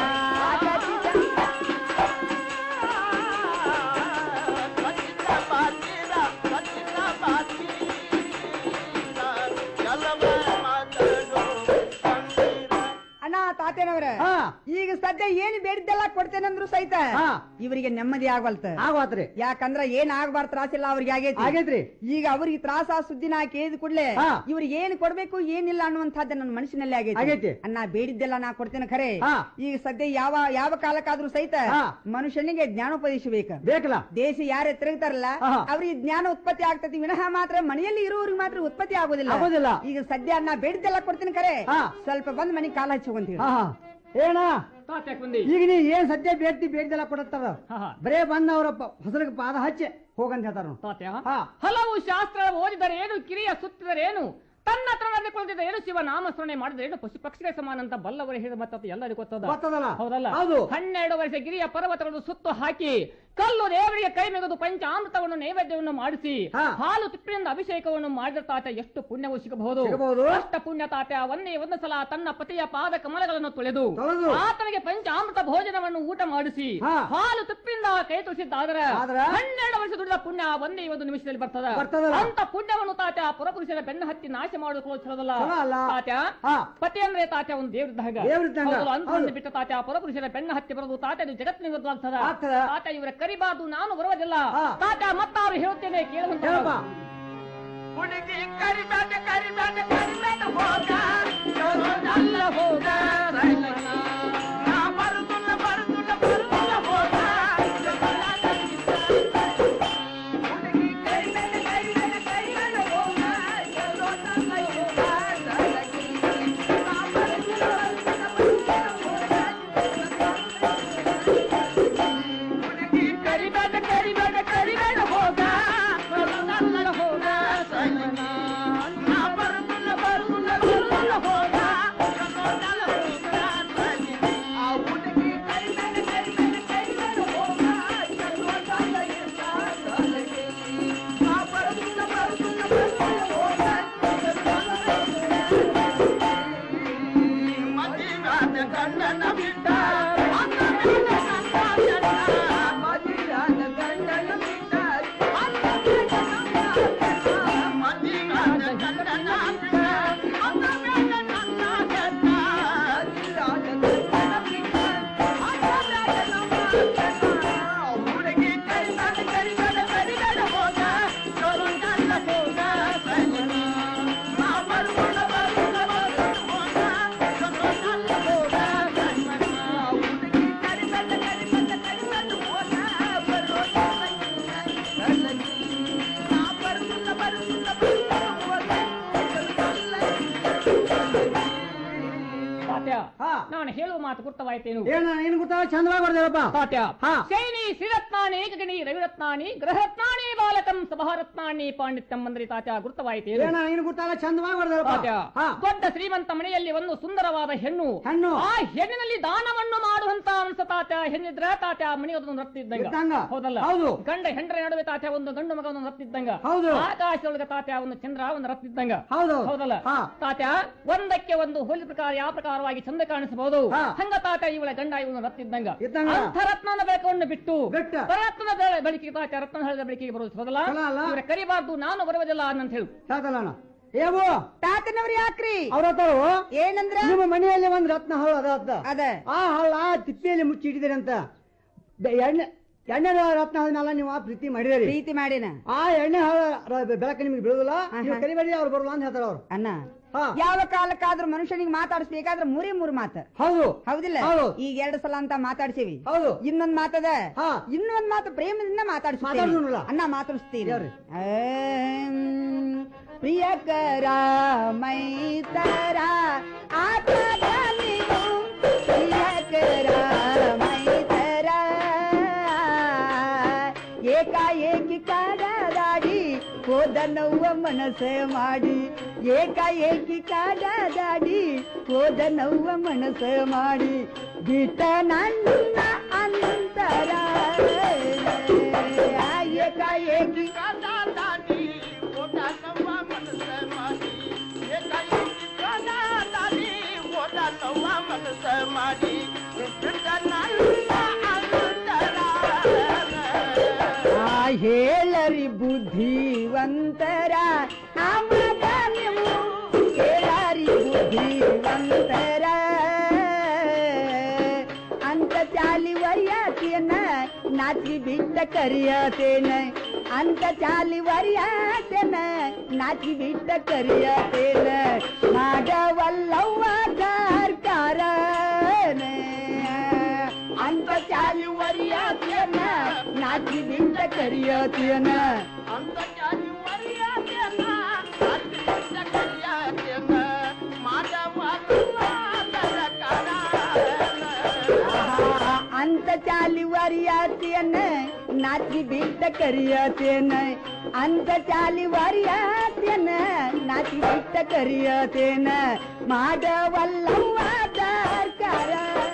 ಅಣ್ಣ ತಾತೇನವ್ರ ಈಗ ಸದ್ಯ ಏನ್ ಬೇಡಿದ್ದೆಲ್ಲ ಕೊಡ್ತೇನಂದ್ರು ಸಹಿತ ಇವರಿಗೆ ನೆಮ್ಮದಿ ಆಗವಲ್ತ ಆಗವತ್ರಿ ಯಾಕಂದ್ರ ಏನ್ ಆಗ್ಬಾರ್ದು ತ್ರಾಸಿಲ್ಲ ಅವ್ರಿಗೆ ಆಗೈತಿ ಆಗೈತ್ರಿ. ಈಗ ಅವ್ರಿಗೆ ತ್ರಾಸ ಸುದ್ದಿನ ಕೇಳಿದ ಕೂಡ್ಲೆ ಹಾ. ಇವ್ರಿಗೆ ಏನ್ ಕೊಡ್ಬೇಕು ಏನಿಲ್ಲ ಅನ್ನುವಂಥದ್ದು ನನ್ನ ಮನಸ್ಸಿನಲ್ಲಿ ಆಗೈತಿ ಆಗೈತಿ. ಅಣ್ಣ ಬೇಡಿದ್ದೆಲ್ಲ ನಾ ಕೊಡ್ತೇನೆ ಖರೆ ಹಾ. ಈಗ ಸದ್ಯ ಯಾವ ಯಾವ ಕಾಲಕ್ಕಾದ್ರೂ ಸಹಿತ ಹಾ. ಮನುಷ್ಯನಿಗೆ ಜ್ಞಾನೋಪದೇಶ ಬೇಕ ಬೇಕಲ್ಲ ದೇಶ ಯಾರೇ ತಿರುಗ್ತಾರಲ್ಲ ಹಾ. ಅವ್ರಿಗೆ ಜ್ಞಾನ ಉತ್ಪತ್ತಿ ಆಗ್ತತಿ ವಿನಃ ಮಾತ್ರ ಮನೆಯಲ್ಲಿ ಇರೋರಿಗೆ ಮಾತ್ರ ಉತ್ಪತ್ತಿ ಆಗೋದಿಲ್ಲ ಆಗೋದಿಲ್ಲ. ಈಗ ಸದ್ಯ ನಾ ಬೇಡಿದ್ದೆಲ್ಲ ಕೊಡ್ತೀನಿ ಖರೆ ಹಾ. ಸ್ವಲ್ಪ ಬಂದ್ ಮನೆಗೆ ಕಾಲ ಹಚ್ಚೋಗಂತೀವಿ ಹಾ ಹಾ ಏನ ತಾತ್ಯಾಕ್ ಬಂದಿ ಈಗ ನೀ ಏನ್ ಸದ್ಯ ಬೇಡ್ತಿ ಬೇಡ್ದೆಲ್ಲ ಕೊಡತ್ತಾರ ಹಾ, ಹಾ. ಬರೇ ಬಂದ ಅವ್ರ ಹೊಸಲಿಗೆ ಪಾದ ಹಚ್ಚೆ ಹೋಗಂತ ಹೇಳ್ತಾರ ನೋಡು. ತಾತ್ಯ ಹಾ. ಹಲವು ಶಾಸ್ತ್ರ ಓದಿದರೇನು ಕಿರಿಯ ಸುತ್ತಿದರೇನು ತನ್ನ ಹತ್ರ ನಡೆದುಕೊಳ್ಳುತ್ತಿದ್ದ ಏನು ಶಿವ ನಾಮಸ್ಮರಣೆ ಮಾಡಿದರೇನು ಪಶು ಪಕ್ಷಿಗಳ ಸಮಾನ ಅಂತ ಬಲ್ಲವರು ಹೇಳಿದ ಮತ್ತದು ಎಲ್ಲರಿಗೂ ಗೊತ್ತದ ಗೊತ್ತದಲ್ಲ? ಹೌದಲ್ಲ ಹೌದು. ಹನ್ನೆರಡು ವರ್ಷ ಗಿರಿಯ ಪರ್ವತಗಳನ್ನು ಸುತ್ತು ಹಾಕಿ ಕಲ್ಲು ದೇವರಿಗೆ ಕೈ ಮೆಗೆದು ಪಂಚಾಮೃತವನ್ನು ನೈವೇದ್ಯವನ್ನು ಮಾಡಿಸಿ ಹಾ. ಹಾಲು ತಿಪ್ಪಿನಿಂದ ಅಭಿಷೇಕವನ್ನು ಮಾಡಿದ ತಾತ ಎಷ್ಟು ಪುಣ್ಯವು ಸಿಗಬಹುದು ಸಿಗಬಹುದು. ಅಷ್ಟ ಪುಣ್ಯ ತಾತ ಒಂದೇ ಒಂದು ಸಲ ತನ್ನ ಪತಿಯ ಪಾದ ಕಮಲಗಳನ್ನು ತೊಳೆದು ತೊಳೆದು. ಆತನಿಗೆ ಪಂಚಾಮೃತ ಭೋಜನವನ್ನು ಊಟ ಮಾಡಿಸಿ ಹಾ. ಹಾಲು ತುಪ್ಪಿನಿಂದ ಕೈ ತುಳಿಸಿದ್ದಾದರೆ ಆದ್ರ? ಹನ್ನೆರಡು ವರ್ಷ ದುಡಿದ ಪುಣ್ಯ ಒಂದೇ ಒಂದು ನಿಮಿಷದಲ್ಲಿ ಬರ್ತದ ಬರ್ತದಲ್ಲ? ಅಂತ ಪುಣ್ಯವನ್ನು ತಾತ ಪುರಪುರುಷರ ಬೆನ್ನ ಹತ್ತಿ ನಾಶ ಮಾಡಿಕೊಳ್ಳೋ ಚಲೋದಲ್ಲ ಚಲೋ ಅಲ್ಲ. ತಾತ ಹಾ. ಪತಿ ಅಂದ್ರೆ ತಾತ ಒಂದು ದೇವ್ರಿದ್ದಾಗ ದೇವ್ರಿದ್ದಂಗ. ಹೌದು, ಅಂತರನ್ನು ಹೌದು. ಬಿಟ್ಟ ತಾತ ಪುರಪುರುಷರ ಬೆನ್ನ ಹತ್ತಿ ಬರೋದು ತಾತ ಇದು ಜಗತ್ತಿನ ವಿರುದ್ಧ ಆಗ್ತದ ಆಗ್ತದ. ತಾತ ಇವರ ಕರಿಬಾರ್ದು ನಾನು ಬರುವುದಿಲ್ಲ ಹಾ. ತಾತ ಮತ್ತಾರು ಹೇಳುತ್ತೇನೆ ಕೇಳುವಂತ ಹೇಳಪ್ಪ ಹುಡುಗಿ ಕರಿಬೇಡ ಕರಿಬೇಡ ಕರಿಬೇಡ ಹೋಗ ಯೋಗದಲ್ಲ ಹೋಗ ರೈಲನ. ನಾ ಬರುದಿಲ್ಲ ಬರುದಿಲ್ಲ ಬರುದಿಲ್ಲ ಹೋಗ ಹುಡುಗಿ ಕರಿಬೇಡ ಕರಿಬೇಡ ಕರಿಬೇಡ ಹೋಗ ಯೋಗದಲ್ಲ ಹೋಗ ರೈಲನ. ನಾ ಬರುದಿಲ್ಲ ಬರುದಿಲ್ಲ ಬರುದಿಲ್ಲ ಹೋಗ ಹುಡುಗಿ ಕರಿಬೇಡ ಕರಿಬೇಡ ಕರಿಬೇಡ ಹೋಗ ಯೋಗದಲ್ಲ ಹೋಗ ರೈಲನ. ನಾ ಬರುದಿಲ್ಲ ಬರುದಿಲ್ಲ ಬರುದಿಲ್ಲ ಹೋಗ ಯೋಗದಲ್ಲ ಹೋಗ ರೈಲನ. ಆ ಹುಡುಗಿ ಕರಿಬೇಡ ಕರಿಬೇಡ ಕರಿಬೇಡ ಹೋಗ ಯೋಗದಲ್ಲ ಇಲ್ಲ ರೈಲನ. ನಾ ಬರುದಿಲ್ಲ ಬರುದಿಲ್ಲ ಬರುದಿಲ್ಲ ಹೋಗ ಮದಿರಾದ ಗಂಡನ ಬಿಟ್ಟ ಅನ್ನ ಮೇಲೆ ನನ್ನ ಜನ. ಮದಿರಾದ ಗಂಡನ ಬಿಟ್ಟ ಅನ್ನ ಮೇಲೆ ನನ್ನ ಜನ. ಮದಿರಾದ ಗಂಡನ ಬಿಟ್ಟ ಅನ್ನ ಮೇಲೆ ನನ್ನ ಜನ. ಮದಿರಾದ ಗಂಡನ ಬಿಟ್ಟ ಅನ್ನ ಮೇಲೆ ನನ್ನ ಜನ. ಹುಡುಗಿ ಕರಿಬೇಡ ಕರಿಬೇಡ ಕರಿಬೇಡ ಹೋಗ ಚೊರಂಗಲ್ಲ ಹೋಗ ಸೈಲನ. ನಾ ಬರುವುದಿಲ್ಲ ಬರುವುದಿಲ್ಲ ಬರುವುದಿಲ್ಲ ಹೋಗ ಚೊರಂಗಲ್ಲ ಹೋಗ ಸೈಲನ. ಹುಡುಗಿ ಕರಿಬೇಡ ಕರಿಬೇಡ ಕರಿಬೇಡ ಹೋಗ ಬರುವುದಿಲ್ಲ ಸೈಲನ. ನಾ ಬರುವುದಿಲ್ಲ ಬರುವುದಿಲ್ಲ ಬರುವುದಿಲ್ಲ ಹೋಗ ತಾತ್ಯ ಹಾ. ನಾನು ಹೇಳುವ ಮಾತು ಗುರ್ತವಾಯ್ತೇನು ಏನ ಏನ್ ಗೊತ್ತಾ ಚಂದವಾಗಿ ಬರ್ದೇವಪ್ಪ ತಾತ್ಯ ಹಾ. ಶೈನಿ ಶ್ರೀರತ್ನಾನಿ ಗಗನಿ ರವಿರತ್ನಾನಿ ಗ್ರಹರತ್ನಾನಿ ಬಾಲಕಂ ಸಭಾರತ್ನಾನಿ ಪಾಂಡಿತ್ಯಂ ಮಂದ್ರಿ ತಾತ್ಯ ಗುರ್ತವಾಯ್ತೇನು ಏನ ಏನ್ ಗೊತ್ತಲ್ಲ ಚಂದವಾಗಿ ಬರ್ದೇವಪ್ಪ ತಾತ್ಯ ಹಾ ದೊಡ್ಡ ಶ್ರೀಮಂತ ಮನೆಯಲ್ಲಿ ಒಂದು ಸುಂದರವಾದ ಹೆಣ್ಣು ಹೆಣ್ಣು. ಆ ಹೆಣ್ಣಿನಲ್ಲಿ ದಾನವನ್ನು ಮಾಡುವಂತ ಅನ್ಸ ತಾತ್ಯ ಹೆಣ್ಣಿದ್ರ ತಾತ್ಯ ಮನೆಯೊಂದು ರತ್ತಿದ್ದಂಗ ಇದ್ದಂಗ. ಹೌದಲ್ಲ ಹೌದು. ಗಂಡ ಹೆಂಡರ ನಡುವೆ ತಾತ್ಯ ಒಂದು ಗಂಡು ಮಗ ಒಂದು ರತ್ತಿದ್ದಂಗ ಹೌದು. ಆಕಾಶದೊಳಗೆ ತಾತ್ಯ ಒಂದು ಚಂದ್ರ ಒಂದು ರತ್ತಿದ್ದಂಗ ಹೌದು. ಹೌದಲ್ಲ ಹಾ. ತಾತ್ಯ ಒಂದಕ್ಕೆ ಒಂದು ಹೋಲಿ ಪ್ರಕಾರ ಯಾವ ಪ್ರಕಾರವಾಗಿ ಚಂದ ಕಾಣಿಸಬಹುದು ಹಾ. ಹಂಗ ತಾತ್ಯ ಇವಳ ಗಂಡ ಇವನು ರತ್ತಿದ್ದಂಗ ಇದ್ದಂಗ. ಅಂಥ ರತ್ನದ ಬೆಳಕವನ್ನು ಬಿಟ್ಟು ಬಿಟ್ಟು. ರತ್ನದ ಬೆಳ- ಬೆಳಕಿಗೆ ತಾತ್ಯ ರತ್ನ ಹಳದ ಬೆಳಕಿಗೆ ಬರುವುದು ಹೌದಲ್ಲ ಚಲೋ ಅಲ್ಲ? ಇವರ ಕರಿಬಾರ್ದು ನಾನು ಬರುವುದಿಲ್ಲ ಅಂತ ಹೇಳು ಸಾಕಲ್ಲ ಏವು ತಾತನವ್ರು ಯಾಕ್ರಿ ಅವ್ರ ಹತ್ತಾರು ಏನಂದ್ರ ನಿಮ್ಮ ಮನೆಯಲ್ಲಿ ಒಂದ್ ರತ್ನ ಹಳ್ಳ ಅದ ಅದ ಅದ ಆ ಹಳ್ಳ ತಿಪ್ಪಿಯಲ್ಲಿ ಮುಚ್ಚಿ ಇಟ್ಟಿದ್ದೀರಿ ಅಂತ ಬೆ- ಎಣ್ಣೆ ಎಣ್ಣೆ ರತ್ನ ಹಳ್ಳನೆಲ್ಲ ನೀವು ಆ ಪ್ರೀತಿ ಮಾಡಿದಿರಿ ಪ್ರೀತಿ ಮಾಡಿನ ಆ ಎಣ್ಣೆ ಹಳ್ಳ ರ- ಬೆಳಕು ನಿಮ್ಗೆ ಬೀಳುದಿಲ್ಲ ಆಹಾ. ನೀವು ಕರಿಬೇಡಿ ಅವ್ರು ಬರಲ್ಲ ಅಂತ ಹೇಳ್ತಾರ ಅವ್ರು ಅಣ್ಣ ಹಾ. ಯಾವ ಕಾಲಕ್ಕಾದ್ರೂ ಮನುಷ್ಯನಿಗೆ ಮಾತಾಡಿಸ್ಬೇಕಾದ್ರೆ ಮೂರೇ ಮೂರು ಮಾತು ಹೌದು ಹೌದಿಲ್ಲ ಹೌದು. ಈಗ ಎರಡು ಸಲ ಅಂತ ಮಾತಾಡ್ಸೀವಿ ಹೌದು ಇನ್ನೊಂದ್ ಮಾತದ ಹಾ. ಇನ್ನೊಂದ್ ಮಾತು ಪ್ರೇಮದಿಂದ ಮಾತಾಡಿಸ್ತೀನಿ ಮಾತಾಡ್ಸೋಣಲ್ಲ? ಅಣ್ಣ ಮಾತಾಡಿಸ್ತೀನಿ ಹೇಳ್ರಿ. ಆಮ್, ಪ್ರಿಯಕರ ಮೈತರ ಆತದ ನೀನು ಪ್ರಿಯಕರ ಮೈತರ ಏಕಾಏಕಿ ಕಾಡಾಡಿ ಹೋದನವ್ವ ಮನಸ್ಸೆ ಮಾಡಿ ಏಕಾಏಕಿ ಕಾಡಾಡಿ ಹೋದನವ್ವ ಮನಸ್ಸೆ ಮಾಡಿ ಬಿಟ್ಟ ನನ್ನ ಅಂತರ ಏಕಾಏಕಿ ಕಾಡಾಡಿ ಹೋದನವ್ವ ಮನಸ್ಸೆ ಮಾಡಿ ಏಕಾಏಕಿ ಕಾಡಾಡಿ ಹೋದನವ್ವ ಮನಸ್ಸೆ ಮಾಡಿ ಬಿಟ್ಟ ನನ್ನ ಅಂತರ ಆ ಹೇಳರಿ ಬುದ್ಧಿವಂತರ ಆ ಮಗ ನೀವು ಹೇಳರಿ ಬುದ್ಧಿವಂತರ ಅಂತ ಚಾಲಿ ವರಿಯಾತಿಯನ್ನ ನಾಚಿ ಬಿಟ್ಟ ಕರಿಯತೇನ ಅಂತ ಚಾಲಿ ವರಿಯಾತೇನ ನಾಚಿ ಬಿಟ್ಟ ಕರಿಯತೇನ ಮಾಡವಲ್ಲವ್ವ ಕಾರ್ಕಾರನೇ ಅಂತ ಚಾಲಿ ವರಿಯಾತಿಯನ್ನ ನಾಚಿ ಬಿಟ್ಟ ಕರಿಯತಿಯನ್ನ ಅಂತ ಜಾತಿ ಮರ್ಯಾದೆಯನ್ನ ನಾಚಿ ಬಿಟ್ಟ ಕರಿಯಾದೆಯನ್ನ ಮಾಡವಲ್ಲ ಸರ್ಕಾರ ಅಂತ ಚಾಲಿ ವರಿಯಾತಿಯನ್ನ ನಾಚಿ ಬಿಟ್ಟ ಕರಿಯತೇನ ಅಂತ ಚಾಲಿ ವರಿಯಾತಿಯನ್ನ ನಾಚಿ ಬಿಟ್ಟ ಕರಿಯತೇನ ಮಾಡವಲ್ಲವ್ವ ಸರ್ಕಾರ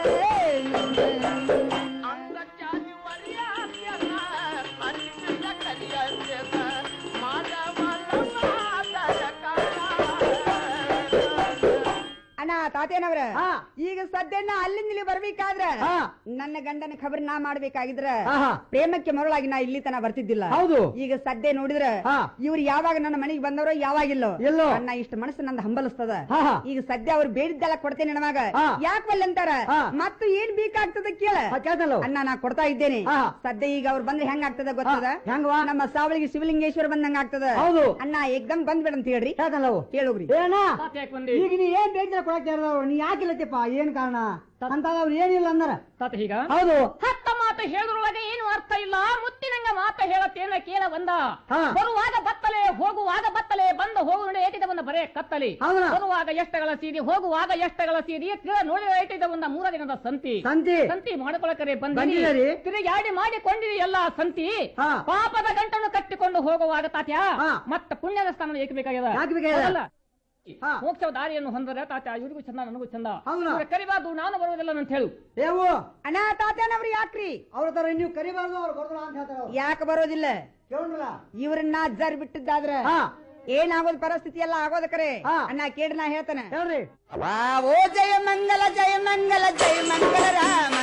ಅಣ್ಣ ತಾತೇನವ್ರ ಈಗ ಸದ್ಯನ ಅಲ್ಲಿಂದ ಇಲ್ಲಿ ಬರ್ಬೇಕಾದ್ರ ನನ್ನ ಗಂಡನ ಖಬರ್ ನಾ ಮಾಡ್ಬೇಕಾಗಿದ್ರ ಪ್ರೇಮಕ್ಕೆ ಮರಳಾಗಿ ನಾ ಇಲ್ಲಿ ತನ ಬರ್ತಿದ್ದಿಲ್ಲ ಹೌದು. ಈಗ ಸದ್ಯ ನೋಡಿದ್ರ ಇವ್ರು ಯಾವಾಗ ನನ್ನ ಮನೆಗೆ ಬಂದವರು ಯಾವಾಗಿಲ್ಲೋ ಎಲ್ಲೋ. ನನ್ನ ಇಷ್ಟ ಮನಸ್ಸು ನಂದು ಹಂಬಲಿಸ್ತದ ಹಾ, ಹಾ. ಈಗ ಸದ್ಯ ಅವ್ರು ಬೇಡಿದ್ದೆಲ್ಲ ಕೊಡ್ತೇನೆ ನಮಗ ಯಾಕೆ ಬಲ್ಲ ಅಂತಾರ ಮತ್ತು ಏನ್ ಬೇಕಾಗ್ತದ ಕೇಳ ಅಣ್ಣ ನಾ ಕೊಡ್ತಾ ಇದ್ದೇನೆ ಸದ್ಯ ಈಗ ಅವ್ರು ಬಂದ್ರೆ ಹೆಂಗ್ ಆಗ್ತದ ಗೊತ್ತದ ನಮ್ಮ ಸಾವಳಿಗೆ ಶಿವಲಿಂಗೇಶ್ವರ ಬಂದಂಗ ಆಗ್ತದ ಹೌದು. ಅಣ್ಣ ಏಕ್ದಮ್ ಬಂದ್ಬಿಡ ಅಂತ ಹೇಳ್ರಿ ಹೇಳೋಗ್ರಿ ಏನ ಈಗ ನೀ ಏನ್ ಬೇಕಿಲ್ಲ ಕೊಡಕ್ ಯಾರು ನೀ ಯಾಕಿಲ್ಲತ್ತಪ್ಪ ಏನ್ ಕಾರಣ ಅಂತವ್ರು ಏನಿಲ್ಲ ಅಂದಾರ ತಾತ ಹೀಗ ಹೌದು ಹತ್ತ ಮಾತು ಹೇಳುವಾಗ ಏನು ಅರ್ಥ ಇಲ್ಲ ಮುತ್ತಿನಂಗ ಮಾತ ಹೇಳತ್ತೇನ ಕೇಳ ಬಂದ ಹಾ. ಬರುವಾಗ ಬತ್ತಲೆ ಹೋಗುವಾಗ ಬತ್ತಲೆ ಬಂದ ಹೋಗು ನೋಡಿ ಏಟಿದವನ್ನ ಬರೇ ಕತ್ತಲೆ ಹೌದಾ? ಬರುವಾಗ ಎಷ್ಟಗಳ ಸೀದಿ ಹೋಗುವಾಗ ಎಷ್ಟಗಳ ಸೀದಿ ತಿರುಗ ನೋಡಿ ಏಟಿದವನ್ನ ಮೂರ ದಿನದ ಸಂತಿ ಸಂತಿ. ಸಂತಿ ಮಾಡ್ಕೊಳಕರೆ ಬಂದಿದ್ದೀರಿ? ಬಂದಿರಿ ತಿರುಗಾಡಿ ಮಾಡಿಕೊಂಡಿರಿ ಎಲ್ಲ ಸಂತಿ ಪಾಪದ ಗಂಟನ್ನು ಕಟ್ಟಿಕೊಂಡು ಹೋಗುವಾಗ ತಾತ್ಯ ಮತ್ತ ಪುಣ್ಯದ ಸ್ಥಾನ ಏಕೆ ಬೇಕಾಗ್ಯದ ಯಾಕೆ ಬೇಕಾಗ್ಯದ? ಹೌದಲ್ಲ? ಮೋಕ್ಷ ದಾರಿಯನ್ನು ಹೊಂದರೆ ತಾತ್ಯ ಇವ್ರಿಗೂ ಚಂದ ನನಗೂ ಚಂದ ಇವ್ರ ಕರಿಬಾರ್ದು ನಾನು ಬರುವುದಿಲ್ಲ ಅಂತ ಹೇಳು ಏವು ಅಣ್ಣ ತಾತೇನವ್ರು ಯಾಕ್ರಿ ಅವ್ರ ತರ ನೀವು ಕರಿಬಾರ್ದು ಅವ್ರು ಬರ್ತಾರ ಅಂತ ಹೇಳ್ತಾರ ಅವ್ರು. ಯಾಕೆ ಬರೋದಿಲ್ಲ ಕೇಳ್ರಲ್ಲ ಇವ್ರನ್ನ ಅಜ್ಜಾರ್ ಬಿಟ್ಟಿದ್ದಾದ್ರ ಏನಾಗೋದ್ ಪರಿಸ್ಥಿತಿ ಎಲ್ಲ ಆಗೋದ ಕರೆ ಅಣ್ಣ ಕೇಳಿ ನಾ ಹೇಳ್ತಾನೆ ಹೇಳ್ರಿ ಓ ಜಯ ಮಂಗಲ ಜಯ ಮಂಗಲ ಜಯ ಮಂಗಲ ರಾಮ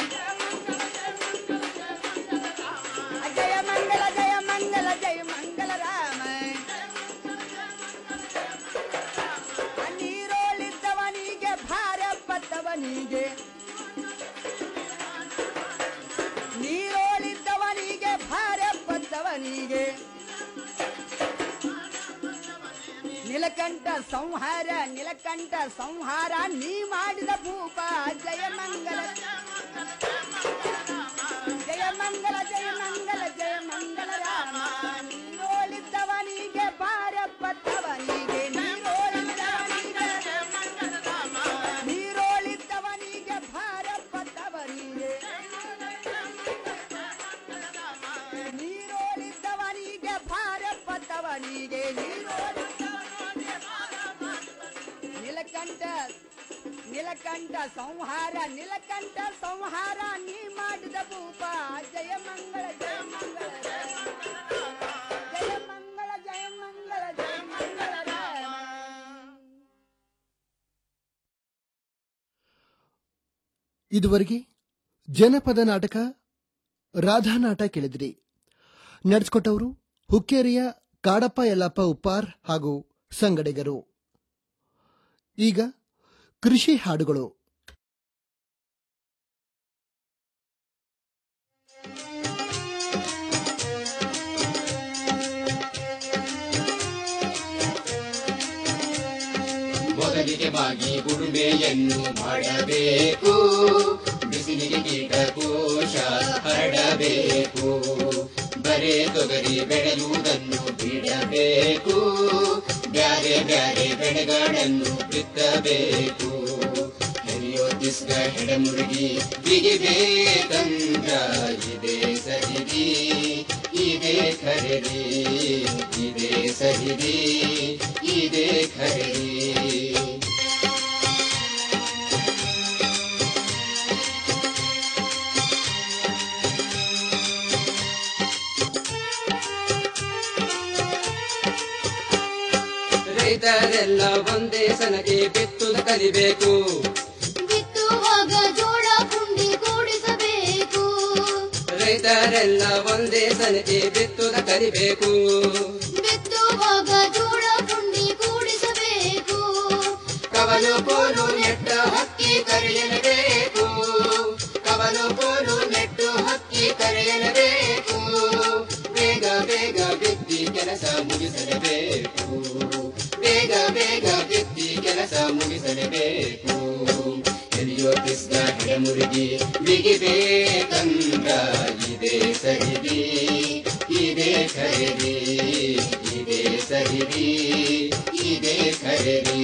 ಜಯ ಮಂಗಲ ಜಯ ಮಂಗಲ ಜಯ ಮಂಗಲ ರಾಮ ನೀರೋಳಿದ್ದವನಿಗೆ ಭಾರ ಪತ್ತವನಿಗೆ ನೀರೋಳಿದ್ದವನಿಗೆ ಭಾರ ಪತ್ತವನಿಗೆ ನಿಲಕಂಠ ಸಂಹಾರ ನಿಲಕಂಠ ಸಂಹಾರ ನೀ ಮಾಡಿದ ಭೂಪ ಜಯ ಮಂಗಲ ಜಯ ಮಂಗಲ ಜಯ ಮಂಗಲ ಜಯ ಮಂಗಲ ರಾಮ ನೀರೋಳಿದ್ದವನಿಗೆ ಭಾರ ಪತ್ತವನಿಗೆ ನೀರೋಳಿದ್ದವನಿಗೆ ನೀರೋಳಿದ್ದವನಿಗೆ ಭಾರ ಪತ್ತವನಿಗೆ ನೀರೋಳಿದ್ದವನಿಗೆ ಭಾರ ಪತ್ತವನಿಗೆ ನಿಲಕಂಠ ನಿಲಕಂಠ ಸಂಹಾರ ನಿಲಕಂಠ ಸಂಹಾರ ನೀ ಮಾಡಿದ ಭೂಪ ಜಯ ಮಂಗಳ ಜಯ ಮಂಗಳ ಜಯ ಮಂಗಳ ಜಯ ಮಂಗಳ ಜಯ ಮಂಗಳ ರಾಮ ಇದುವರೆಗೆ ಜನಪದ ನಾಟಕ ರಾಧಾನಾಟ ಕೇಳಿದ್ರಿ ನಡೆಸ್ಕೊಟ್ಟವರು ಹುಕ್ಕೇರಿಯ ಕಾಡಪ್ಪ ಯಲ್ಲಪ್ಪ ಉಪ್ಪಾರ್ ಹಾಗೂ ಸಂಗಡಿಗರು ಈಗ ಕೃಷಿ ಹಾಡುಗಳು ಮೊದಲಿಗೆ ಬಾಗಿ ಉಳುಮೆಯನ್ನು ಮಾಡಬೇಕು ಬಿಸಿಲಿಗೆ ಕೀಟಕೋಶ ಹರಡಬೇಕು ಬರೇ ತೊಗರಿ ಬೆಳೆಯುವುದನ್ನು ಬಿಡಬೇಕು ಬ್ಯಾರೆ ಬ್ಯಾರೆ ಬೆಳೆಗಳನ್ನು ಬಿತ್ತಬೇಕು ಹರಿಯೋ ದಿಸ್ಗ ಹೆಡಮುರುಗಿ ಬಿಗಿಬೇಕಂದ್ರ ಇದೆ ಸರಿದಿ ಈ ಖರೀದಿ ಇದೇ ಸಹಿದಿ ಇದೇ ಖರೀದಿ ರೈತರೆಲ್ಲ ಒಂದೇ ಸನಗೆ ಬಿತ್ತುದ ಕಲಿಬೇಕು ಬಿತ್ತುವಾಗ ಜೋಳ ಪುಂಡಿ ಕೂಡಿಸಬೇಕು ರೈತರೆಲ್ಲ ಒಂದೇ ಸನಗೆ ಬಿತ್ತುದ ಕಲಿಬೇಕು ಬಿತ್ತುವಾಗ ಜೋಳ ಪುಂಡಿ ಕೂಡಿಸಬೇಕು ಕವಲು ಕೋಲು ನೆಟ್ಟ ಹಕ್ಕಿ ಕರೆಯಲೇಬೇಕು ಕವಲು ಕೋಲು ನೆಟ್ಟು ಹಕ್ಕಿ ಕರೆಯಲೇಬೇಕು ಬೇಗ ಬೇಗ ಬಿತ್ತಿ ಕೆಲಸ ಮುಗಿಸಲೇಬೇಕು ಬೇಗ ಬೇಗ ಬಿತ್ತಿ ಕೆಲಸ ಮುಗಿಸಲೇಬೇಕು ಎಲಿಯೋ ಕಿಸ್ಗ ಹೆಡಮುರುಗಿ ಬಿಗಿಬೇಕಂದ್ರ ಇದೇ ಸಹಿದಿ ಇದೇ ಖರೀದಿ ಇದೇ ಸಹಿದಿ ಇದೇ ಖರೀದಿ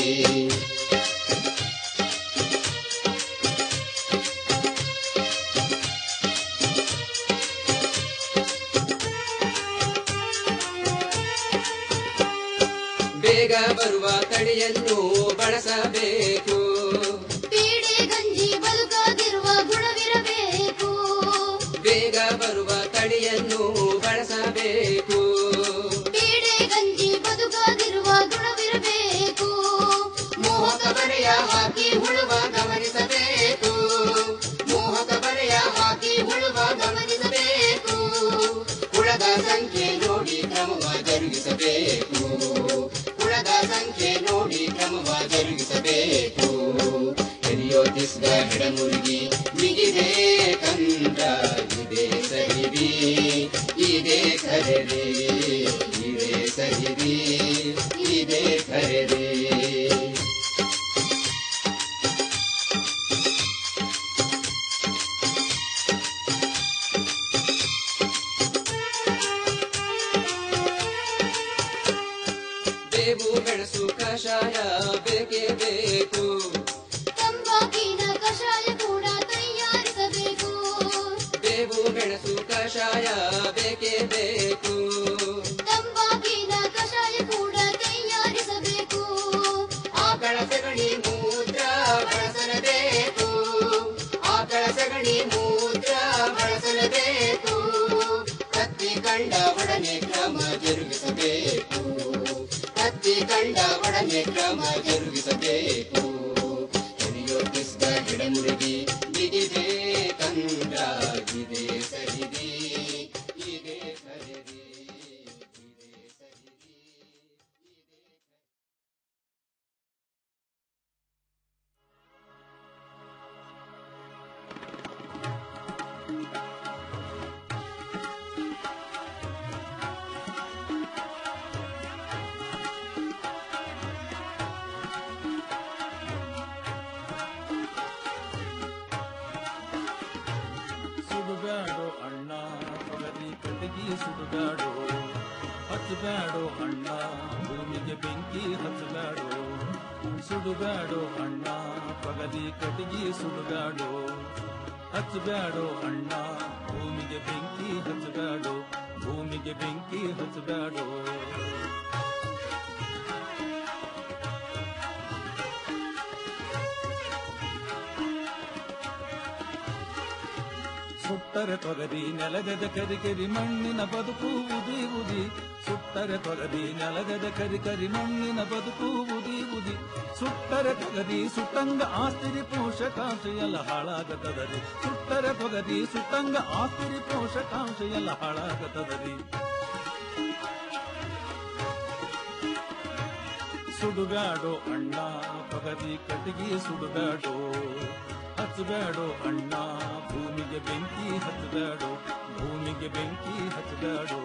ಬೇಗ ಬರುವ ತಳಿಯನ್ನು ಬಳಸಬೇಕು ಪೀಡೆ ಗಂಜಿ ಬದುಕದಿರುವ ಗುಣವಿರಬೇಕು ಬೇಗ ಬರುವ ತಳಿಯನ್ನು ಬಳಸಬೇಕು ಪೀಡೆ ಗಂಜಿ ಬದುಕದಿರುವ ಗುಣವಿರಬೇಕು ಮೋಹಕ ಬರೆಯ ಹಾಕಿ ಉಳುವ ಗಮನಿಸಬೇಕು ಮೋಹಕ ಬರೆಯ ಹಾಕಿ ಉಳುವ ಗಮನಿಸಬೇಕು ಹುಳದ ಸಂಖ್ಯೆ ನೋಡಿ ಕ್ರಮವ ಜರುಗಿಸಬೇಕು ಹುಳದ ಸಂಖ್ಯೆ ನೋಡಿ ಕ್ರಮವ ಜರುಗಿಸಬೇಕು ಎಲಿಯೋ ತಿಸ್ಗ ಹೆಡಮುರುಗಿ ಬಿಗಿದೆ ಕಂದ ಇದೇ ಸಹಿದಿ ಇದೇ ಖರೀದಿ ಇದೇ ಸಹಿದಿ ಇದೇ ಖರೀದಿ ಬೇವು ಮೆಣಸು ಕಷಾಯ ಬೇಕೇ ಬೇಕು ತಂಬಾಕಿನ ಕಷಾಯ ಕೂಡ ತಯಾರಿಸಬೇಕು ಬೇವು ಮೆಣಸು ಕಷಾಯ ಬೇಕೇ ಬೇಕು ತಂಬಾಕಿನ ಕಷಾಯ ಕೂಡ ತಯಾರಿಸಬೇಕು ಆಕಳ ಸಗಣಿ ಮೂತ್ರ ಬಳಸಲೇಬೇಕು ಆಕಳ ಸಗಣಿ ಮೂತ್ರ ಬಳಸಲೇಬೇಕು ಕತ್ತಿ ಕಂಡ ಒಡನೆ ಕ್ರಮ ಜರುಗಿಸಬೇಕು ಕತ್ತಿ ಕಂಡ ಒಡನೆ ಕ್ರಮ ಜರುಗಿಸಬೇಕು ಎಲಿಯೋ ಕಿಸ್ಗ ಗಿಡಮುರುಗಿ ಬಿಗಿದೆ ಕಂದ ಇದೇ ಸಹಿದಿ ಇದೇ ಖರೀದಿ ಸುಡುಗಾಡೋ ಅಣ್ಣ ಪಗಲಿ ಕಟಗಿ ಸುಡುಗಾಡೋ ಹಚ್ಚಬೇಡೋ ಅಣ್ಣ ಭೂಮಿಗೆ ಬೆಂಕಿ ಹಚ್ಚಬೇಡೋ ಸುಡುಗಾಡೋ ಅಣ್ಣ ಪಗಲಿ ಕಟಗಿ ಸುಡುಗಾಡೋ ಹಚ್ಚಬೇಡೋ ಅಣ್ಣ ಭೂಮಿಗೆ ಬೆಂಕಿ ಹಚ್ಚಬೇಡೋ ಭೂಮಿಗೆ ಬೆಂಕಿ ಹಚ್ಚಬೇಡೋ ಸುಟ್ಟರೆ ತೊಗರಿ ನೆಲಗದ ಕರಿ ಕರಿ ಮಣ್ಣಿನ ಬದುಕು ಉದಿ ಉದಿ ಸುಟ್ಟರೆ ತೊಗರಿ ನೆಲಗದ ಕರಿ ಕರಿ ಮಣ್ಣಿನ ಬದುಕು ಉದಿ ಉದಿ ಸುಟ್ಟರೆ ತೊಗರಿ ಸುಟ್ಟಂಗ ಆಸ್ತಿರಿ ಪೋಷಕಾಂಶ ಎಲ್ಲ ಹಾಳಾಗತದರಿ ಸುಟ್ಟರೆ ತೊಗರಿ ಸುಟ್ಟಂಗ ಆಸ್ತಿರಿ ಪೋಷಕಾಂಶ ಎಲ್ಲ ಹಾಳಾಗತದರಿ ಸುಡುಗಾಡೋ ಅಣ್ಣ ಪಗದಿ ಕಟ್ಟಿಗೆ ಸುಡುಗಾಡೋ ಹಚ್ಚಬೇಡೋ ಅಣ್ಣ ಭೂಮಿಗೆ ಬೆಂಕಿ ಹಚ್ಚಬೇಡೋ ಭೂಮಿಗೆ ಬೆಂಕಿ ಹಚ್ಚಬೇಡೋ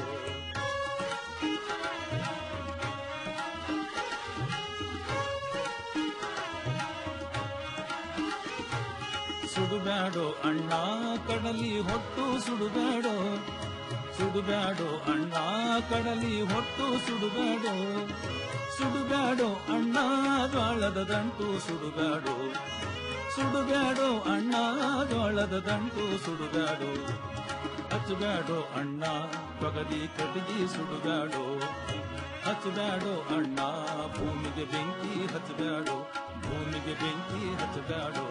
ಸುಡುಬೇಡೋ ಅಣ್ಣ ಕಡಲಿ ಹೊಟ್ಟು ಸುಡುಬೇಡೋ ಸುಡುಬೇಡೋ ಅಣ್ಣ ಕಡಲಿ ಹೊಟ್ಟು ಸುಡುಬೇಡೋ ಸುಡುಬೇಡೋ ಅಣ್ಣ ಜ್ವಾಳದ ದಂಟು ಸುಡುಬೇಡೋ ಸುಡುಬೇಡೋ ಅಣ್ಣ ಜ್ವಾಳದ ದಂಟು ಸುಡುಬೇಡೋ ಹಚ್ಚಬೇಡೋ ಅಣ್ಣ ತೊಗರಿ ಕಟ್ಟಿಗೆ ಸುಡುಗಾಡೋ ಹಚ್ಚಬೇಡೋ ಅಣ್ಣ ಭೂಮಿಗೆ ಬೆಂಕಿ ಹಚ್ಚಬೇಡೋ ಭೂಮಿಗೆ ಬೆಂಕಿ ಹಚ್ಚಬೇಡೋ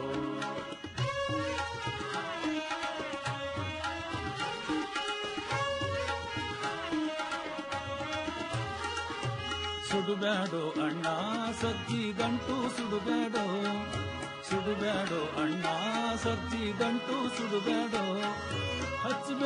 ಸುಡುಬೇಡೋ ಅಣ್ಣ ಸಜ್ಜಿ ಗಂಟು ಸುಡುಬೇಡೋ ಸುಡುಬೇಡೋ ಅಣ್ಣ ಸಜ್ಜಿ ಗಂಟು ಸುಡುಬೇಡೋ ಹಚ್ಚಬೇಡ